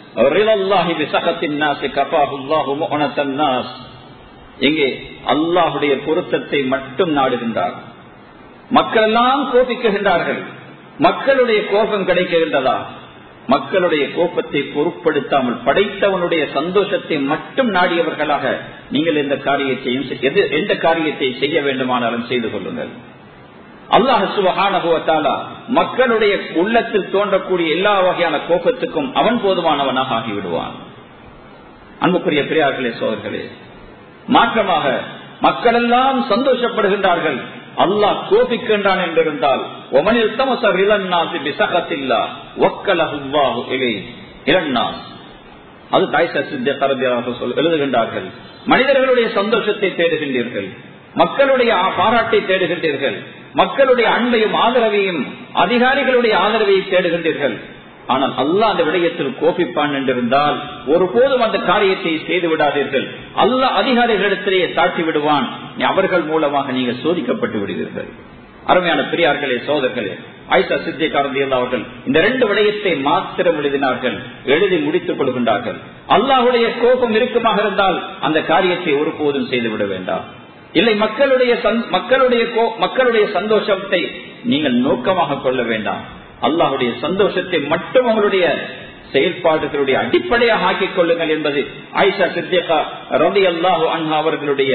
இங்கே அல்லாஹுடைய பொருத்தத்தை மட்டும் நாடுகின்றார் மக்கள் எல்லாம் கோபிக்குகின்றார்கள் மக்களுடைய கோபம் கிடைக்கின்றதா மக்களுடைய கோபத்தை பொருட்படுத்தாமல் படைத்தவனுடைய சந்தோஷத்தை மட்டும் நாடியவர்களாக நீங்கள் எந்த காரியத்தையும் எந்த காரியத்தை செய்ய வேண்டுமானாலும் செய்து கொள்ளுங்கள் அல்லாஹ் சுபஹானகுவத்தாலா மக்களுடைய உள்ளத்தில் தோன்றக்கூடிய எல்லா வகையான கோபத்துக்கும் அவன் போதுமானவனாக ஆகிவிடுவான் அன்புக்குரிய பெரியார்களே சோதர்களே மாற்றமாக மக்கள் எல்லாம் சந்தோஷப்படுகின்றார்கள் அல்லாஹ் கோபிக்கின்றான் என்றிருந்தால் ஒமனில் தமசர் இளநாசி விசகத்தில்லா ஒக்கலகுவாகு இலை இளநாஸ் அது தாய்சா சித்திய கரதியாக சொல் எழுதுகின்றார்கள் மனிதர்களுடைய சந்தோஷத்தை தேடுகின்றீர்கள் மக்களுடைய பாராட்டை தேடுகின்றீர்கள் மக்களுடைய அன்பையும் ஆதரவையும் அதிகாரிகளுடைய ஆதரவையும் தேடுகின்றீர்கள் ஆனால் அல்லாஹ் அந்த விடயத்தில் கோபிப்பான் என்றிருந்தால் ஒருபோதும் அந்த காரியத்தை செய்து விடாதீர்கள் அல்லாஹ் அதிகாரிகளிடத்திலேயே தாட்டி விடுவான் அவர்கள் மூலமாக நீங்கள் சோதிக்கப்பட்டு விடுவீர்கள் அருமையான பெரியார்களே சோதர்களே ஐசா சித்திகாரந்தியல் அவர்கள் இந்த ரெண்டு விடயத்தை மாத்திரம் எழுதினார்கள் எழுதி முடித்துக் கொள்கின்றார்கள் அல்லாஹுடைய கோபம் இருக்குமாக இருந்தால் அந்த காரியத்தை ஒருபோதும் செய்துவிட வேண்டாம் இல்லை மக்களுடைய மக்களுடைய மக்களுடைய சந்தோஷத்தை நீங்கள் நோக்கமாக கொள்ள வேண்டாம் அல்லாஹுடைய சந்தோஷத்தை மட்டும் அவங்களுடைய செயல்பாடுகளுடைய அடிப்படையாக ஆக்கிக் கொள்ளுங்கள் என்பது ஆயிஷா சித்திகா ரவி அல்லாஹு அன்ஹா அவர்களுடைய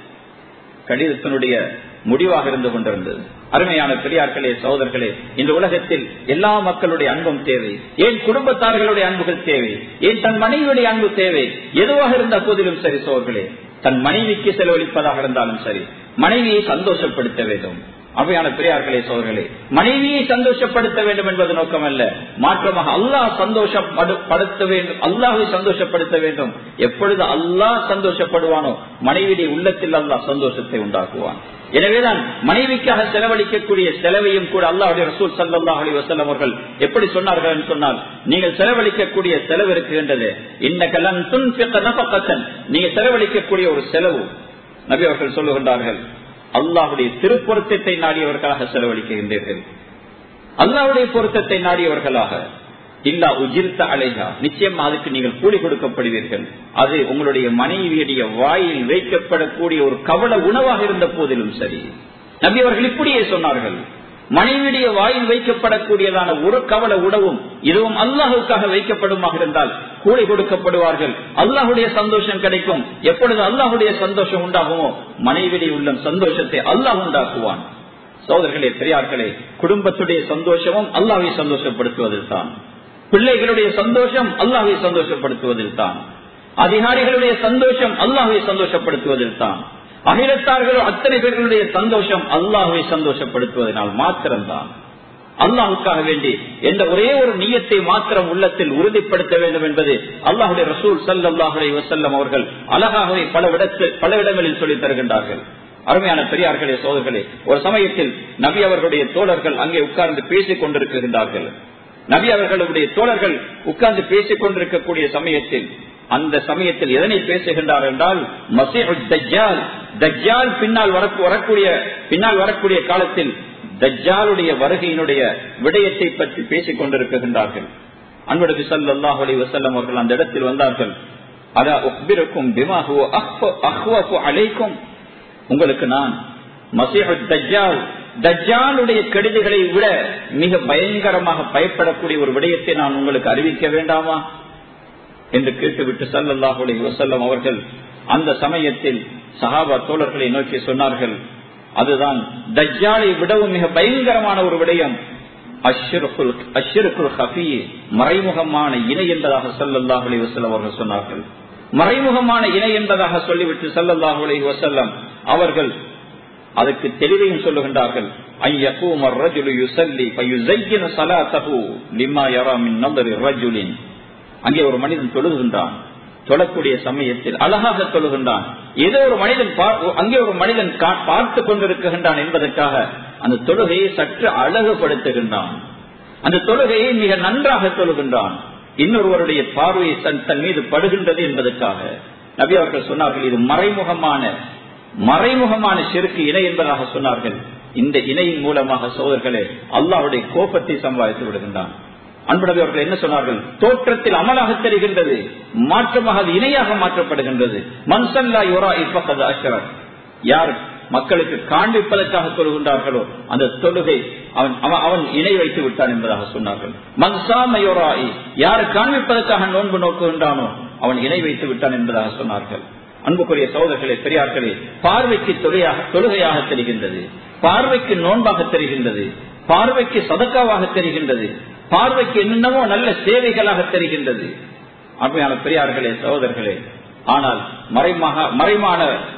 கடிதத்தினுடைய முடிவாக இருந்து கொண்டிருந்தது அருமையான பெரியார்களே சகோதரர்களே இந்த உலகத்தில் எல்லா மக்களுடைய அன்பும் தேவை ஏன் குடும்பத்தார்களுடைய அன்புகள் தேவை ஏன் தன் மனைவியுடைய அன்பு தேவை எதுவாக இருந்த போதிலும் சரி சோர்களே தன் மனைவிக்கு செலவழிப்பதாக இருந்தாலும் சரி மனைவியை சந்தோஷப்படுத்த வேண்டும் அவையான பெரியார்களே சோர்களே மனைவியை சந்தோஷப்படுத்த வேண்டும் என்பது நோக்கம் அல்ல மாற்றமாக அல்லாஹ் சந்தோஷப்படுத்த வேண்டும் அல்லாஹை சந்தோஷப்படுத்த வேண்டும் எப்பொழுது அல்லாஹ் சந்தோஷப்படுவானோ மனைவியுடைய உள்ளத்தில் அல்லாஹ் சந்தோஷத்தை உண்டாக்குவான் எனவேதான் மனைவிக்காக செலவழிக்கக்கூடிய செலவையும் கூட அல்லாஹுடைய ரசூல் சல்லாஹ் அலி வசல்லம் அவர்கள் எப்படி சொன்னார்கள் என்று சொன்னால் நீங்கள் செலவழிக்கக்கூடிய செலவு இருக்குகின்றது இந்த கலன் துன் நபக்கத்தன் நீங்க செலவழிக்கக்கூடிய ஒரு செலவு நபி அவர்கள் சொல்லுகின்றார்கள் அல்லாஹுடைய திருப்பொருத்தத்தை நாடியவர்களாக செலவழிக்கின்றீர்கள் அல்லாஹுடைய பொருத்தத்தை நாடியவர்களாக இல்லா உஜிர்த்த அலைகா நிச்சயம் அதுக்கு நீங்கள் கூலி கொடுக்கப்படுவீர்கள் அது உங்களுடைய மனைவியுடைய வாயில் வைக்கப்படக்கூடிய ஒரு கவல உணவாக இருந்த போதிலும் சரி நபி அவர்கள் இப்படியே சொன்னார்கள் மனைவியுடைய வாயில் வைக்கப்படக்கூடியதான ஒரு கவல உணவும் இதுவும் அல்லாஹுக்காக வைக்கப்படுமாக இருந்தால் கூலி கொடுக்கப்படுவார்கள் அல்லாஹுடைய சந்தோஷம் கிடைக்கும் எப்பொழுது அல்லாஹுடைய சந்தோஷம் உண்டாகுமோ மனைவியுடைய உள்ள சந்தோஷத்தை அல்லாஹ் உண்டாக்குவான் சோதர்களே பெரியார்களே குடும்பத்துடைய சந்தோஷமும் அல்லாவை சந்தோஷப்படுத்துவதில் தான் பிள்ளைகளுடைய சந்தோஷம் அல்லாவை சந்தோஷப்படுத்துவதில் தான் அதிகாரிகளுடைய சந்தோஷம் அல்லாஹை சந்தோஷப்படுத்துவதில் தான் அகிலத்தார்கள் அத்தனை பேர்களுடைய சந்தோஷம் அல்லாஹை சந்தோஷப்படுத்துவதனால் மாத்திரம்தான் அல்லாஹுக்காக வேண்டி என்ற ஒரே ஒரு நீயத்தை மாத்திரம் உள்ளத்தில் உறுதிப்படுத்த வேண்டும் என்பது அல்லாஹுடைய ரசூல் சல்லாஹுடைய வசல்லம் அவர்கள் அழகாகவே பல இடத்தில் பல இடங்களில் சொல்லித் தருகின்றார்கள் அருமையான பெரியார்களே சோதர்களே ஒரு சமயத்தில் நபி அவர்களுடைய தோழர்கள் அங்கே உட்கார்ந்து பேசிக் கொண்டிருக்கின்றார்கள் நபி அவர்களுடைய தோழர்கள் உட்கார்ந்து பேசிக் கொண்டிருக்கக்கூடிய சமயத்தில் அந்த சமயத்தில் எதனை பேசுகின்றார் என்றால் மசீஹ் தஜ்ஜால் பின்னால் வரக்கூடிய பின்னால் வரக்கூடிய காலத்தில் தஜ்ஜாலுடைய வருகையினுடைய விடயத்தை பற்றி பேசிக் கொண்டிருக்கின்றார்கள் அன்புடைய சல்லாஹ் அலி வசல்லம் அவர்கள் அந்த இடத்தில் வந்தார்கள் அதா உக்பிருக்கும் பிமாஹுவோ அஹ்வஃபு அலைக்கும் உங்களுக்கு நான் மசீஹு தஜ்ஜால் தஜ்ஜாலுடைய கெடுதிகளை விட மிக பயங்கரமாக பயப்படக்கூடிய ஒரு விடயத்தை நான் உங்களுக்கு அறிவிக்க வேண்டாமா என்று கேட்டுவிட்டு சல்லல்லாஹு அலைஹி வசல்லம் அவர்கள் அந்த சமயத்தில் சஹாபா தோழர்களை நோக்கி சொன்னார்கள் அதுதான் தஜ்ஜாலை விடவும் மிக பயங்கரமான ஒரு விடயம் மறைமுகமான இணை என்பதாக சல்லல்லாஹு அலைஹி வசல்லம் அவர்கள் சொன்னார்கள் மறைமுகமான இணை என்பதாக சொல்லிவிட்டு சல்லல்லாஹு அலைஹி வசல்லம் அவர்கள் அதுக்கு தெளிவையும் சொல்லுகின்றார்கள் அங்கே ஒரு மனிதன் தொழுகின்றான் தொழக்கூடிய சமயத்தில் அழகாக தொழுகின்றான் ஏதோ ஒரு மனிதன் அங்கே ஒரு மனிதன் பார்த்து கொண்டிருக்கின்றான் என்பதற்காக அந்த தொழுகையை சற்று அழகுபடுத்துகின்றான் அந்த தொழுகையை மிக நன்றாக தொழுகின்றான் இன்னொருவருடைய பார்வையை தன் தன் மீது படுகின்றது என்பதற்காக நபி அவர்கள் சொன்னார்கள் இது மறைமுகமான மறைமுகமான செருக்கு இணை என்பதாக சொன்னார்கள் இந்த இணையின் மூலமாக சோதர்களே அல்லாவுடைய கோபத்தை சம்பாதித்து விடுகின்றான் அன்புடவை அவர்கள் என்ன சொன்னார்கள் தோற்றத்தில் அமலாக தெரிகின்றது மாற்றமாக அது இணையாக மாற்றப்படுகின்றது மன்சல்லா யுரா இப்பக்கது அஷரர் யார் மக்களுக்கு காண்பிப்பதற்காக தொழுகின்றார்களோ அந்த தொழுகை அவன் அவன் இணை வைத்து விட்டான் என்பதாக சொன்னார்கள் மன்சாமயோராயி யார் காண்பிப்பதற்காக நோன்பு நோக்குகின்றானோ அவன் இணை வைத்து விட்டான் என்பதாக சொன்னார்கள் அன்புக்குரிய சகோதரர்களே பெரியார்களே பார்வைக்கு தொழிலாக தொழுகையாக தெரிகின்றது பார்வைக்கு நோன்பாக தெரிகின்றது பார்வைக்கு சதக்காவாக தெரிகின்றது பார்வைக்கு என்னென்னவோ நல்ல சேவைகளாக தெரிகின்றது அருமையான பெரியார்களே சகோதரர்களே ஆனால் மறைமாக மறைமான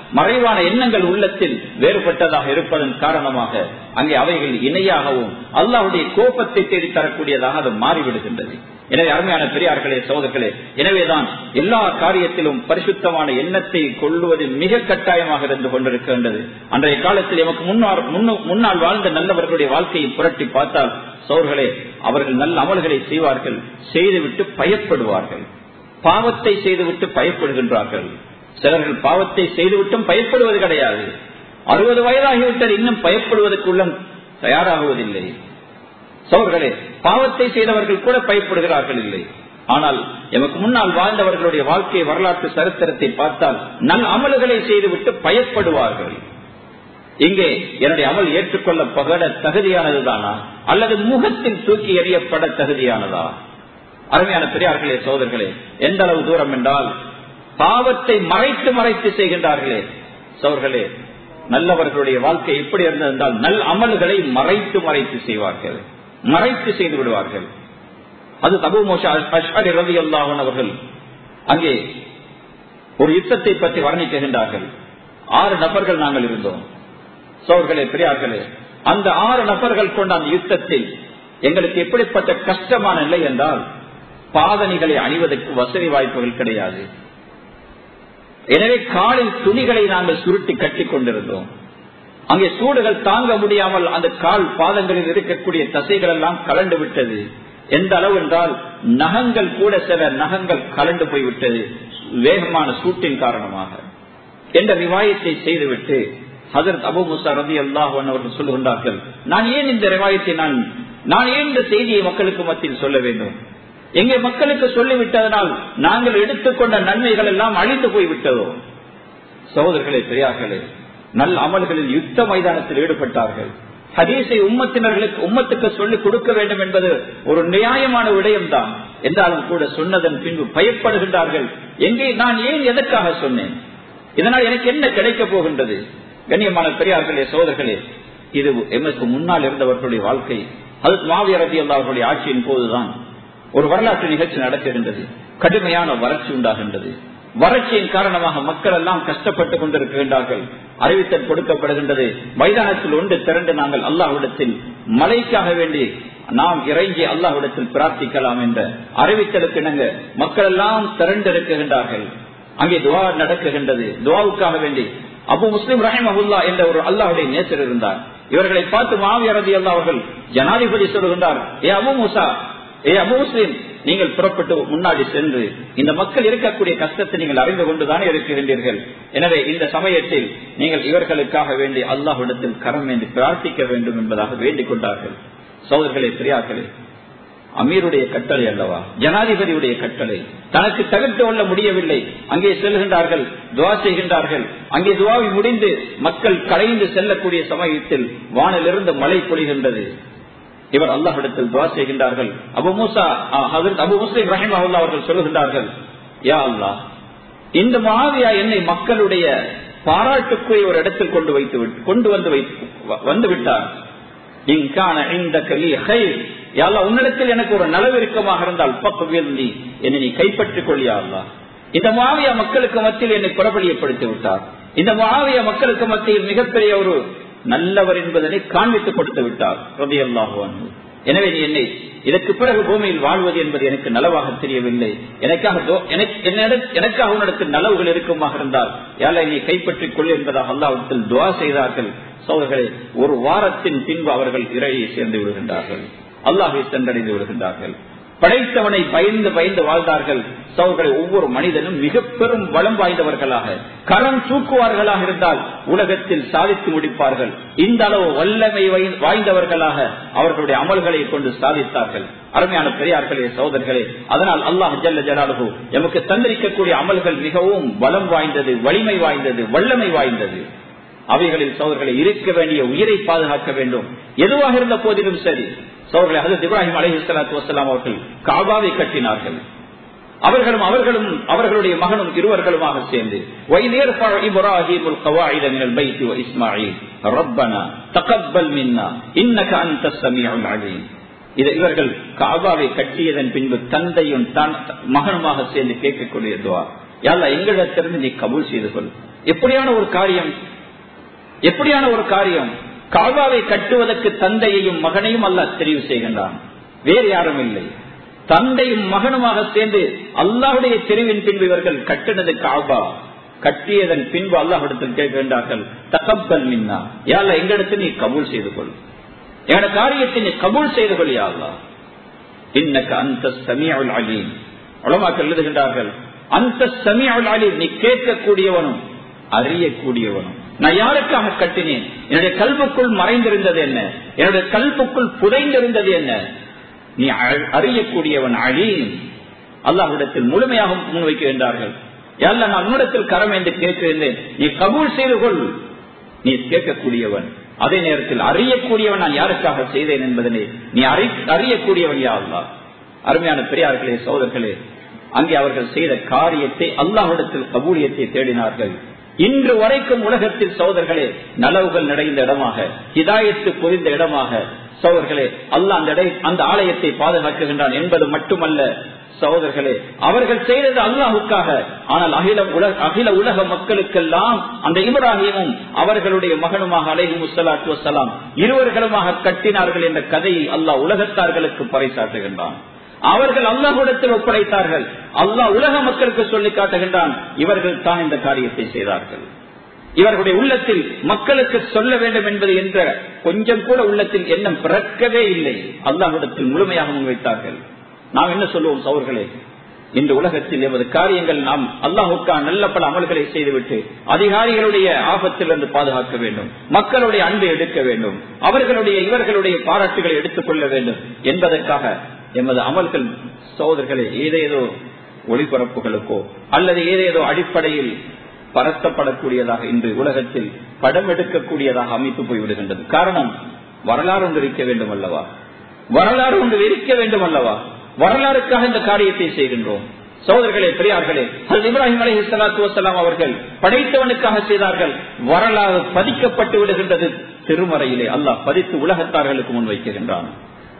மறைவான எண்ணங்கள் உள்ளத்தில் வேறுபட்டதாக இருப்பதன் காரணமாக அங்கே அவைகள் இணையாகவும் அல்லாஹுடைய கோபத்தை தேடி தரக்கூடியதாக அது மாறிவிடுகின்றது எனவே அருமையான பெரியார்களே சோதர்களே எனவேதான் எல்லா காரியத்திலும் பரிசுத்தமான எண்ணத்தை கொள்வது மிக கட்டாயமாக இருந்து கொண்டிருக்கின்றது அன்றைய காலத்தில் எமக்கு முன்னாள் முன்னால் வாழ்ந்த நல்லவர்களுடைய வாழ்க்கையை புரட்டி பார்த்தால் சோர்களே அவர்கள் நல்ல அமல்களை செய்வார்கள் செய்துவிட்டு பயப்படுவார்கள் பாவத்தை செய்துவிட்டு பயப்படுகின்றார்கள் சிலர்கள் பாவத்தை செய்துவிட்டும் பயப்படுவது கிடையாது அறுபது வயதாகிவிட்டால் இன்னும் பயப்படுவதற்குள்ள தயாராகுவதில்லை சோர்களே பாவத்தை செய்தவர்கள் கூட பயப்படுகிறார்கள் இல்லை ஆனால் எமக்கு முன்னால் வாழ்ந்தவர்களுடைய வாழ்க்கை வரலாற்று சரித்திரத்தை பார்த்தால் நல் அமல்களை செய்துவிட்டு பயப்படுவார்கள் இங்கே என்னுடைய அமல் ஏற்றுக்கொள்ள பகட தகுதியானதுதானா அல்லது முகத்தில் தூக்கி எறியப்பட தகுதியானதா அருமையான பெரியார்களே சோதர்களே எந்த அளவு தூரம் என்றால் பாவத்தை மறைத்து மறைத்து செய்கின்றார்களே சோர்களே நல்லவர்களுடைய வாழ்க்கை எப்படி இருந்ததென்றால் நல் அமல்களை மறைத்து மறைத்து செய்வார்கள் மறைத்து செய்து விடுவார்கள் அது தபு மோஷா அஷ்ஹரி ரவி அல்லாஹன் அவர்கள் அங்கே ஒரு யுத்தத்தை பற்றி வர்ணிக்கின்றார்கள் ஆறு நபர்கள் நாங்கள் இருந்தோம் சோர்களே பெரியார்களே அந்த ஆறு நபர்கள் கொண்ட அந்த யுத்தத்தில் எங்களுக்கு எப்படிப்பட்ட கஷ்டமான நிலை என்றால் பாதணிகளை அணிவதற்கு வசதி வாய்ப்புகள் கிடையாது எனவே காலில் துணிகளை நாங்கள் சுருட்டி கட்டி கொண்டிருந்தோம் அங்கே சூடுகள் தாங்க முடியாமல் அந்த கால் பாதங்களில் இருக்கக்கூடிய தசைகள் எல்லாம் கலண்டு விட்டது எந்த அளவு என்றால் நகங்கள் கூட சில நகங்கள் கலண்டு போய்விட்டது வேகமான சூட்டின் காரணமாக என்ற ரிவாயத்தை செய்துவிட்டு ஹசரத் அபு முசா ரவி அல்லாஹ் அவர்கள் சொல்லுகின்றார்கள் நான் ஏன் இந்த ரிவாயத்தை நான் நான் ஏன் இந்த செய்தியை மக்களுக்கு மத்தியில் சொல்ல வேண்டும் எங்கே மக்களுக்கு சொல்லிவிட்டதனால் நாங்கள் எடுத்துக்கொண்ட நன்மைகள் எல்லாம் அழிந்து போய்விட்டதோ சகோதரர்களே பெரியார்களே நல்ல அமல்களில் யுத்த மைதானத்தில் ஈடுபட்டார்கள் ஹதீஸை உம்மத்தினர்களுக்கு உம்மத்துக்கு சொல்லிக் கொடுக்க வேண்டும் என்பது ஒரு நியாயமான விடயம்தான் என்றாலும் கூட சொன்னதன் பின்பு பயப்படுகின்றார்கள் எங்கே நான் ஏன் எதற்காக சொன்னேன் இதனால் எனக்கு என்ன கிடைக்கப் போகின்றது கண்ணியமான பெரியார்களே சோதர்களே இது எமக்கு முன்னால் இருந்தவர்களுடைய வாழ்க்கை அது மாவியர் ரதி அவர்களுடைய ஆட்சியின் போதுதான் ஒரு வரலாற்று நிகழ்ச்சி நடக்கின்றது கடுமையான வறட்சி உண்டாகின்றது வறட்சியின் காரணமாக மக்கள் எல்லாம் கஷ்டப்பட்டுக் கொண்டிருக்கின்றார்கள் அறிவித்தல் கொடுக்கப்படுகின்றது மைதானத்தில் ஒன்று திரண்டு நாங்கள் அல்லாஹ்விடத்தில் மழைக்காக வேண்டி நாம் இறங்கி அல்லாஹ்விடத்தில் பிரார்த்திக்கலாம் என்ற அறிவித்தலுக்கு இணங்க மக்கள் எல்லாம் திரண்டிருக்கின்றார்கள் அங்கே துவா நடக்குகின்றது துவாவுக்காக வேண்டி அபு முஸ்லிம் ரஹிம் அபுல்லா என்ற ஒரு அல்லாஹுடைய நேசர் இருந்தார் இவர்களை பார்த்து மாவியரதி அல்லா அவர்கள் ஜனாதிபதி சொல்லுகின்றார் ஏ அபு முசா ஏ அபு முஸ்லிம் நீங்கள் புறப்பட்டு முன்னாடி சென்று இந்த மக்கள் இருக்கக்கூடிய கஷ்டத்தை நீங்கள் அறிந்து கொண்டுதானே இருக்கின்றீர்கள் எனவே இந்த சமயத்தில் நீங்கள் இவர்களுக்காக வேண்டி அல்லாஹ்விடத்தில் கரம் வேண்டி பிரார்த்திக்க வேண்டும் என்பதாக வேண்டிக் கொண்டார்கள் சோதர்களே பெரியார்களே அமீருடைய கட்டளை அல்லவா ஜனாதிபதியுடைய கட்டளை தனக்கு தவிர்த்து கொள்ள முடியவில்லை அங்கே செல்கின்றார்கள் துவா செய்கின்றார்கள் அங்கே துவாவை முடிந்து மக்கள் கலைந்து செல்லக்கூடிய சமயத்தில் வானிலிருந்து மழை பொழிகின்றது இவர் அல்லாஹிடத்தில் துவா செய்கின்றார்கள் அபு மூசா அபு முஸ்லிம் ரஹிம் அல்லாஹ் அவர்கள் சொல்லுகின்றார்கள் யா அல்லா இந்த மாவியா என்னை மக்களுடைய பாராட்டுக்குரிய ஒரு இடத்தில் கொண்டு வைத்து கொண்டு வந்து வந்து விட்டார் உன்னிடத்தில் எனக்கு ஒரு நலவிருக்கமாக இருந்தால் பக்குவியந்தி என்னை நீ கைப்பற்றிக் கொள்ளியா அல்லா இந்த மாவியா மக்களுக்கு மத்தியில் என்னை புறப்படியப்படுத்தி விட்டார் இந்த மாவியா மக்களுக்கு மத்தியில் மிகப்பெரிய ஒரு நல்லவர் என்பதனை காண்பித்துக் கொடுத்து விட்டார் ரவி அல்லாஹுவான் எனவே நீ என்னை இதற்கு பிறகு பூமியில் வாழ்வது என்பது எனக்கு நலவாக தெரியவில்லை எனக்காக எனக்காக உன்னிடத்தில் நலவுகள் இருக்குமாக இருந்தால் யாரை நீ கைப்பற்றிக் கொள் என்பதாக அல்லாவிடத்தில் துவா செய்தார்கள் சோதர்களே ஒரு வாரத்தின் பின்பு அவர்கள் இறையை சேர்ந்து விடுகின்றார்கள் அல்லாஹை சென்றடைந்து விடுகின்றார்கள் படைத்தவனை பயந்து பயந்து வாழ்ந்தார்கள் சோதர்களை ஒவ்வொரு மனிதனும் மிக பெரும் பலம் வாய்ந்தவர்களாக கரம் தூக்குவார்களாக இருந்தால் உலகத்தில் சாதித்து முடிப்பார்கள் இந்த அளவு வல்லமை வாய்ந்தவர்களாக அவர்களுடைய அமல்களை கொண்டு சாதித்தார்கள் அருமையான பெரியார்களே சோதர்களே அதனால் அல்லாஹ் ஜல்ல ஜலாலுகு எமக்கு தந்திரிக்கக்கூடிய அமல்கள் மிகவும் பலம் வாய்ந்தது வலிமை வாய்ந்தது வல்லமை வாய்ந்தது அவைகளில் சோதர்களை இருக்க வேண்டிய உயிரை பாதுகாக்க வேண்டும் எதுவாக இருந்த போதிலும் சரி சோதர்களை ஹசத் இப்ராஹிம் அலஹி சலாத்து வசலாம் அவர்கள் காபாவை கட்டினார்கள் அவர்களும் அவர்களும் அவர்களுடைய மகனும் இருவர்களுமாக சேர்ந்து இவர்கள் காபாவை கட்டியதன் பின்பு தந்தையும் மகனுமாக சேர்ந்து கேட்கக்கூடிய துவா யாரா எங்களிடத்திலிருந்து நீ கபூல் செய்து கொள் எப்படியான ஒரு காரியம் எப்படியான ஒரு காரியம் காபாவை கட்டுவதற்கு தந்தையையும் மகனையும் அல்ல தெரிவு செய்கின்றான் வேறு யாரும் இல்லை தந்தையும் மகனுமாக சேர்ந்து அல்லாஹுடைய தெரிவின் பின்பு இவர்கள் கட்டினது காபா கட்டியதன் பின்பு அல்லாஹிடத்தில் கேட்கின்றார்கள் தகப்பல் மின்னா யால எங்களிடத்தில் நீ கபூல் செய்து கொள் என்னோட காரியத்தை நீ கபூல் செய்து கொள் யாழ்லா இன்னக்கு அந்த சமியாவுல் அலீம் உலமாக்கள் எழுதுகின்றார்கள் அந்த சமியாவுல் அலீம் நீ கேட்கக்கூடியவனும் அறியக்கூடியவனும் நான் யாருக்காக கட்டினேன் என்னுடைய கல்புக்குள் மறைந்திருந்தது என்ன என்னுடைய கல்புக்குள் புதைந்திருந்தது என்ன நீ அறியக்கூடியவன் அழீம் அல்லாஹிடத்தில் முழுமையாக முன்வைக்கின்றார்கள் அல்ல நான் உன்னிடத்தில் கரம் என்று கேட்கிறேன் நீ கபூல் செய்து கொள் நீ கேட்கக்கூடியவன் அதே நேரத்தில் அறியக்கூடியவன் நான் யாருக்காக செய்தேன் என்பதனை நீ அறியக்கூடியவன் யா அல்லா அருமையான பெரியார்களே சோதர்களே அங்கே அவர்கள் செய்த காரியத்தை அல்லாஹிடத்தில் கபூலியத்தை தேடினார்கள் இன்று வரைக்கும் உலகத்தில் சோதர்களே நலவுகள் நிறைந்த இடமாக ஹிதாயத்து புரிந்த இடமாக சோதர்களே அல்ல அந்த அந்த ஆலயத்தை பாதுகாக்குகின்றான் என்பது மட்டுமல்ல சகோதரர்களே அவர்கள் செய்தது அல்லாஹுக்காக ஆனால் அகில உலக அகில உலக மக்களுக்கெல்லாம் அந்த இப்ராஹிமும் அவர்களுடைய மகனுமாக அலைஹி முசலாத்து வசலாம் இருவர்களுமாக கட்டினார்கள் என்ற கதையை அல்லாஹ் உலகத்தார்களுக்கு பறைசாட்டுகின்றான் அவர்கள் அல்லாஹுடத்தில் ஒப்படைத்தார்கள் அல்லாஹ் உலக மக்களுக்கு சொல்லி காட்டுகின்றான் இவர்கள் தான் இந்த காரியத்தை செய்தார்கள் இவர்களுடைய உள்ளத்தில் மக்களுக்கு சொல்ல வேண்டும் என்பது என்ற கொஞ்சம் கூட உள்ளத்தில் எண்ணம் பிறக்கவே இல்லை அல்லாஹுடத்தில் முழுமையாக முன்வைத்தார்கள் நாம் என்ன சொல்லுவோம் சௌர்களே இந்த உலகத்தில் எமது காரியங்கள் நாம் அல்லாஹுக்கான நல்ல பல அமல்களை செய்துவிட்டு அதிகாரிகளுடைய ஆபத்திலிருந்து பாதுகாக்க வேண்டும் மக்களுடைய அன்பை எடுக்க வேண்டும் அவர்களுடைய இவர்களுடைய பாராட்டுகளை எடுத்துக் கொள்ள வேண்டும் என்பதற்காக எமது அமல்கள் சோதர்களே ஏதேதோ ஒளிபரப்புகளுக்கோ அல்லது ஏதேதோ அடிப்படையில் பரத்தப்படக்கூடியதாக இன்று உலகத்தில் படம் எடுக்கக்கூடியதாக அமைத்து போய்விடுகின்றது காரணம் வரலாறு ஒன்று இருக்க வேண்டும் அல்லவா வரலாறு ஒன்று இருக்க வேண்டும் அல்லவா வரலாறுக்காக இந்த காரியத்தை செய்கின்றோம் சோதர்களே பெரியார்களே அது இப்ராஹிம் அலி சலாத்து வசலாம் அவர்கள் படைத்தவனுக்காக செய்தார்கள் வரலாறு பதிக்கப்பட்டு விடுகின்றது திருமறையிலே அல்லாஹ் பதித்து உலகத்தார்களுக்கு முன்வைக்கின்றான்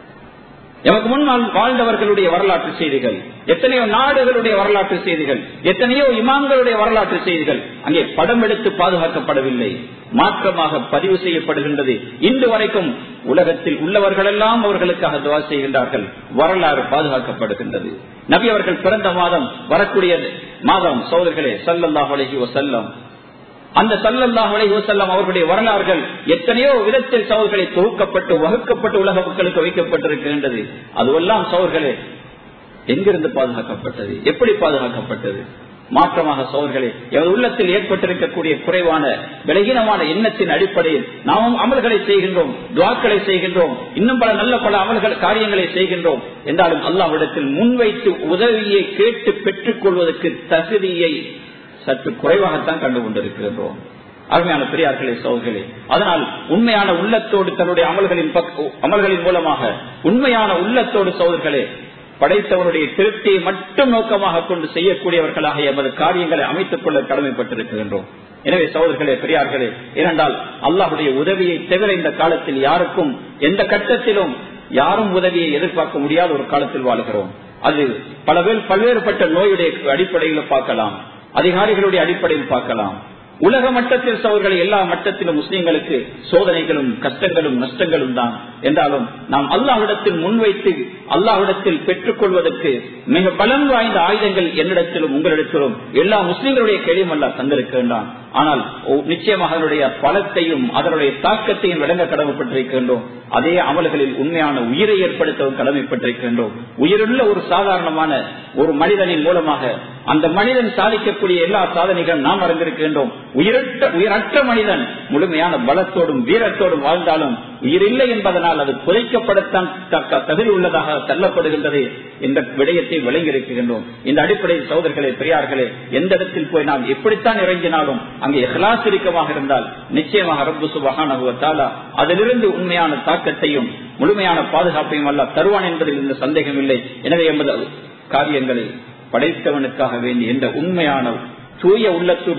எமக்கு முன்னால் வாழ்ந்தவர்களுடைய வரலாற்று செய்திகள் எத்தனையோ நாடுகளுடைய வரலாற்று செய்திகள் எத்தனையோ இமாம்களுடைய வரலாற்று செய்திகள் அங்கே படம் எடுத்து பாதுகாக்கப்படவில்லை மாற்றமாக பதிவு செய்யப்படுகின்றது இன்று வரைக்கும் உலகத்தில் உள்ளவர்களெல்லாம் அவர்களுக்காக துவா செய்கின்றார்கள் வரலாறு பாதுகாக்கப்படுகின்றது நபி அவர்கள் பிறந்த மாதம் வரக்கூடிய மாதம் சோதர்களே சல்லல்லாஹ் அலஹி வசல்லம் அந்த சல்லல்லாஹ் அலைஹி வஸல்லம் அவர்களுடைய வரலாறுகள் எத்தனையோ விதத்தில் சோதர்களை தொகுக்கப்பட்டு வகுக்கப்பட்டு உலக மக்களுக்கு வைக்கப்பட்டிருக்கின்றது அதுவெல்லாம் சோதர்களே எங்கிருந்து பாதுகாக்கப்பட்டது எப்படி பாதுகாக்கப்பட்டது மாற்றமாக சோதர்களே எமது உள்ளத்தில் ஏற்பட்டிருக்கக்கூடிய குறைவான விலகினமான எண்ணத்தின் அடிப்படையில் நாமும் அமல்களை செய்கின்றோம் துவாக்களை செய்கின்றோம் இன்னும் பல நல்ல பல அமல்கள் காரியங்களை செய்கின்றோம் என்றாலும் அல்லாவிடத்தில் முன்வைத்து உதவியை கேட்டு பெற்றுக் கொள்வதற்கு தகுதியை சற்று குறைவாகத்தான் கண்டு கொண்டிருக்கின்றோம் அருமையான பெரியார்களே சோதர்களே அதனால் உண்மையான உள்ளத்தோடு தன்னுடைய அமல்களின் அமல்களின் மூலமாக உண்மையான உள்ளத்தோடு சோதர்களே படைத்தவனுடைய திருப்தியை மட்டும் நோக்கமாக கொண்டு செய்யக்கூடியவர்களாக எமது காரியங்களை அமைத்துக் கொள்ள கடமைப்பட்டிருக்கின்றோம் எனவே சோதர்களே பெரியார்களே இரண்டால் அல்லாஹுடைய உதவியை தவிர இந்த காலத்தில் யாருக்கும் எந்த கட்டத்திலும் யாரும் உதவியை எதிர்பார்க்க முடியாத ஒரு காலத்தில் வாழ்கிறோம் அது பல பல்வேறுபட்ட நோயுடைய அடிப்படையில் பார்க்கலாம் அதிகாரிகளுடைய அடிப்படையில் பார்க்கலாம் உலக மட்டத்தில் சவர்களை எல்லா மட்டத்திலும் முஸ்லீம்களுக்கு சோதனைகளும் கஷ்டங்களும் நஷ்டங்களும் தான் என்றாலும் நாம் அல்லாஹிடத்தில் முன்வைத்து அல்லாஹிடத்தில் பெற்றுக் கொள்வதற்கு மிக பலம் வாய்ந்த ஆயுதங்கள் என்னிடத்திலும் உங்களிடத்திலும் எல்லா முஸ்லீம்களுடைய கேள்வியும் அல்ல தந்திருக்கின்றான் ஆனால் நிச்சயமாக அதனுடைய பலத்தையும் அதனுடைய தாக்கத்தையும் விளங்க கடமைப்பட்டிருக்கின்றோம் அதே அமல்களில் உண்மையான உயிரை ஏற்படுத்தவும் கடமைப்பட்டிருக்கின்றோம் உயிருள்ள ஒரு சாதாரணமான ஒரு மனிதனின் மூலமாக அந்த மனிதன் சாதிக்கக்கூடிய எல்லா சாதனைகளும் நாம் அறிந்திருக்கின்றோம் உயிரற்ற உயிரற்ற மனிதன் முழுமையான பலத்தோடும் வீரத்தோடும் வாழ்ந்தாலும் உயிரில்லை என்பதனால் அது புதைக்கப்படத்தான் தகுதி உள்ளதாக தள்ளப்படுகின்றது என்ற விடயத்தை விளங்கி இருக்கின்றோம் இந்த அடிப்படையில் சோதர்களே பெரியார்களே எந்த இடத்தில் போய் நாம் எப்படித்தான் இறங்கினாலும் அங்கே எஹ்லாஸ் இருக்கமாக இருந்தால் நிச்சயமாக ரப்பு சுபகான அதிலிருந்து உண்மையான தாக்கத்தையும் முழுமையான பாதுகாப்பையும் அல்ல தருவான் என்பதில் இந்த சந்தேகம் இல்லை எனவே எமது காரியங்களை படைத்தவனுக்காக வேண்டி என்ற உண்மையான தூய உள்ளத்துடைய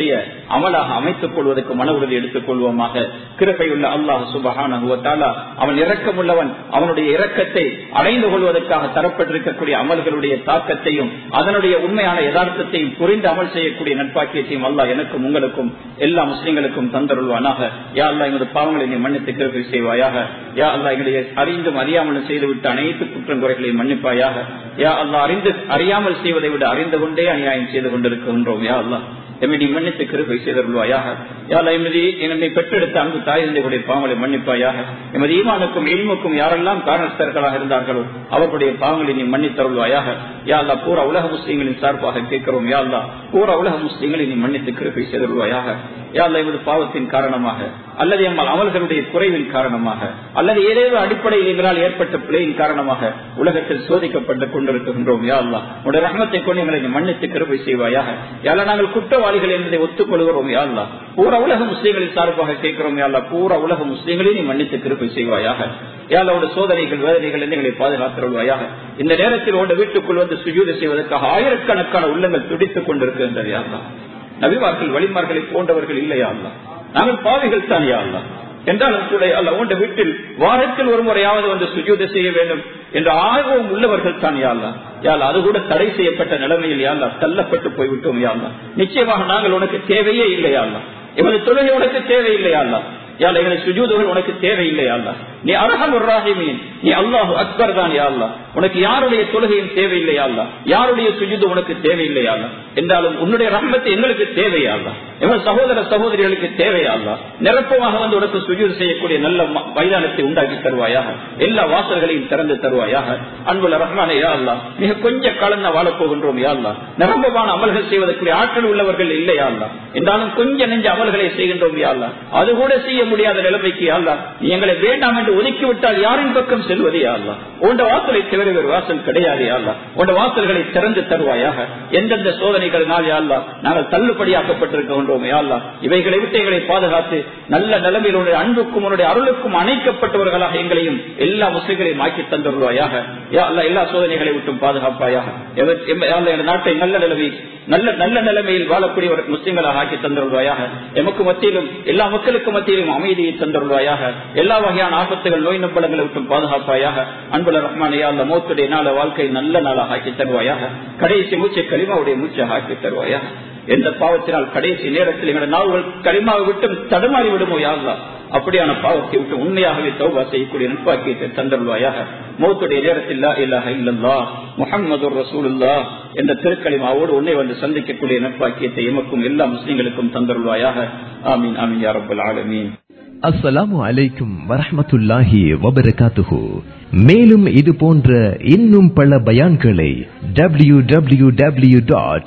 அமலாக அமைத்துக் கொள்வதற்கு மன உறுதி எடுத்துக் கொள்வோமாக கிருபையுள்ள அல்லாஹ் சுபஹான அவன் இரக்கமுள்ளவன் அவனுடைய இரக்கத்தை அடைந்து கொள்வதற்காக தரப்பட்டிருக்கக்கூடிய அமல்களுடைய தாக்கத்தையும் அதனுடைய உண்மையான யதார்த்தத்தையும் புரிந்து அமல் செய்யக்கூடிய நட்பாக்கியத்தையும் அல்லாஹ் எனக்கும் உங்களுக்கும் எல்லா முஸ்லிம்களுக்கும் தந்தருள்வானாக யா அல்லா எமது பாவங்களை நீ மன்னித்து கிருப்பை செய்வாயாக யா அல்லா எங்களுடைய அறிந்தும் அறியாமலும் செய்துவிட்ட அனைத்து குற்றங்குறைகளையும் மன்னிப்பாயாக யா அல்லா அறிந்து அறியாமல் செய்வதை விட அறிந்து கொண்டே அநியாயம் செய்து கொண்டிருக்கின்றோம் யா அல்லா எம்மை நீ மன்னித்து கிருபை செய்தருள்வாயாக யாழ் எமதி என்னை பெற்றெடுத்த அன்பு தாய் தந்தைகளுடைய பாவங்களை மன்னிப்பாயாக எமது ஈமானுக்கும் இல்முக்கும் யாரெல்லாம் காரணஸ்தர்களாக இருந்தார்களோ அவர்களுடைய பாவங்களை நீ மன்னித்தருள்வாயாக யாழ்லா பூரா உலக முஸ்லீம்களின் சார்பாக கேட்கிறோம் யாழ்லா பூரா உலக முஸ்லீம்களை நீ மன்னித்து கிருபை செய்தருள்வாயாக யாழ்லா எமது பாவத்தின் காரணமாக அல்லது எம்மால் அமல்களுடைய குறைவின் காரணமாக அல்லது ஏதேதோ அடிப்படையில் எங்களால் ஏற்பட்ட பிழையின் காரணமாக உலகத்தில் சோதிக்கப்பட்டுக் கொண்டிருக்கின்றோம் யா அல்லா உடைய ரகமத்தை கொண்டு எங்களை மன்னித்து கிருபை செய்வாயாக யாரா நாங்கள் குற்றவாளிகள் என்பதை ஒத்துக்கொள்கிறோம் யா அல்லா பூரா உலக முஸ்லீம்களின் சார்பாக கேட்கிறோம் யா அல்லா பூரா உலக முஸ்லீம்களை நீ மன்னித்து கிருபை செய்வாயாக யாரோட சோதனைகள் வேதனைகள் எங்களை பாதுகாத்துள்வாயாக இந்த நேரத்தில் உண்ட வீட்டுக்குள் வந்து சுஜூதி செய்வதற்காக ஆயிரக்கணக்கான உள்ளங்கள் துடித்துக் கொண்டிருக்கின்றது யாருலா நபிமார்கள் வழிமார்களை போன்றவர்கள் இல்லையா அல்லா நாங்கள் பாவிகள் தான் யாருலா என்றாலும் கூட அல்ல உண்ட வீட்டில் வாரத்தில் ஒரு முறையாவது வந்து சுஜூதை செய்ய வேண்டும் என்ற ஆர்வம் உள்ளவர்கள் தான் யாழ்லா யாழ் அது கூட தடை செய்யப்பட்ட நிலைமையில் யாழ்லா தள்ளப்பட்டு போய்விட்டோம் யாழ்லா நிச்சயமாக நாங்கள் உனக்கு தேவையே இல்லையாள்லா எமது தொழிலை உனக்கு தேவையில்லையாள்லா யாழ் எங்களை சுஜூதுகள் உனக்கு தேவையில்லையாள்லா நீ அரகம் ஒரு ராகிமீன் நீ அல்லாஹு அக்பர் தான் யாழ்லா உனக்கு யாருடைய தொழுகையும் தேவையில்லையாள்லா யாருடைய சுஜூது உனக்கு தேவையில்லையாள்லா என்றாலும் உன்னுடைய ரஹமத்து எங்களுக்கு தேவையாள்லா எங்கள் சகோதர சகோதரிகளுக்கு தேவையாள்லா நிரப்பமாக வந்து உனக்கு சுஜூது செய்யக்கூடிய நல்ல மைதானத்தை உண்டாக்கி தருவாயாக எல்லா வாசல்களையும் திறந்து தருவாயாக அன்புல ரஹ்மானே யா அல்லா மிக கொஞ்ச காலம் தான் வாழப் போகின்றோம் யா அல்லா நிரம்பமான அமல்கள் செய்வதற்குரிய ஆற்றல் உள்ளவர்கள் இல்லையா அல்லா என்றாலும் கொஞ்ச நெஞ்ச அமல்களை செய்கின்றோம் யா அல்லா அது கூட செய்ய முடியாத நிலைமைக்கு அல்லா நீ எங்களை வேண்டாம் என்று ஒதுக்கிவிட்டால் யாரின் பக்கம் செல்வது யா அல்லா உண்ட வாசலை தவிர வேறு வாசல் கிடையாது யா அல்லா உண்ட வாசல்களை திறந்து தருவாயாக எந்தெந்த சோதனைகளினால் யா அல்லா நாங்கள் தள்ளுபடியாக்கப்பட்டிருக்கின்றோம் யா அல்லா இவைகளை விட்டு எங்களை பாதுகாத்து நல்ல நிலைமையில் உன்னுடைய அன்புக்கும் உன்னுடைய அருளுக்கும் அணைக்கப்பட்டவர்களாக எங்களையும் எல்லா முஸ்லிம்களையும் ஆக்கி தந்துள்வாயாக யா அல்லா எல்லா சோதனைகளை விட்டும் பாதுகாப்பாயாக எவர்- எம்- யா அல்லா, எங்கள் நாட்டை நல்ல நிலைமை நல்ல நல்ல நிலைமையில் வாழக்கூடிய ஒரு முஸ்லிம்களாக ஆக்கி தந்துள்வாயாக எமக்கு மத்தியிலும் எல்லா மக்களுக்கு மத்தியிலும் அமைதியை தந்துள்வாயாக எல்லா வகையான ஆபத்துகள் நோய் நம்பலங்களை விட்டும் பாதுகாப்பாயாக அன்புல ரஹ்மானையா அந்த மோத்துடைய நாள வாழ்க்கை நல்ல நாளாக ஆக்கி தருவாயாக கடைசி மூச்சை களிமாவுடைய மூச்சாக ஆக்கி தருவாயாக எந்த பாவத்தினால் கடைசி நேரத்தில் எங்களுடைய நாவுகள் களிமாவை விட்டு தடுமாறி விடுமோ யாருலா அப்படியான பாவத்தை விட்டு உண்மையாகவே தௌபா செய்யக்கூடிய நட்பாக்கியத்தை தந்தருள்வாயாக மௌத்துடைய நேரத்தில் லா இலாஹ இல்லல்லாஹ் முஹம்மது ரசூலுல்லா என்ற திருக்களிமாவோடு உன்னை வந்து சந்திக்கக்கூடிய நட்பாக்கியத்தை எமக்கும் எல்லா முஸ்லிம்களுக்கும் தந்தருள்வாயாக ஆமீன் ஆமீன் யா ரப்பல் ஆலமீன் அஸ்ஸலாமு அலைக்கும் வரஹ்மத்துல்லாஹி வபரகாத்துஹு மேலும் இது போன்ற இன்னும் பல பயான்களை W W W dot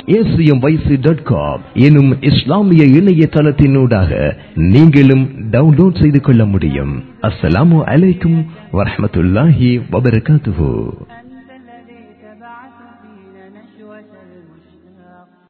dot com எனும் இஸ்லாமிய இணையதளத்தினூடாக நீங்களும் டவுன்லோட் செய்து கொள்ள முடியும் அஸ்ஸலாமு அலைக்கும் வரஹ்மத்துல்லாஹி வபரகாத்துஹு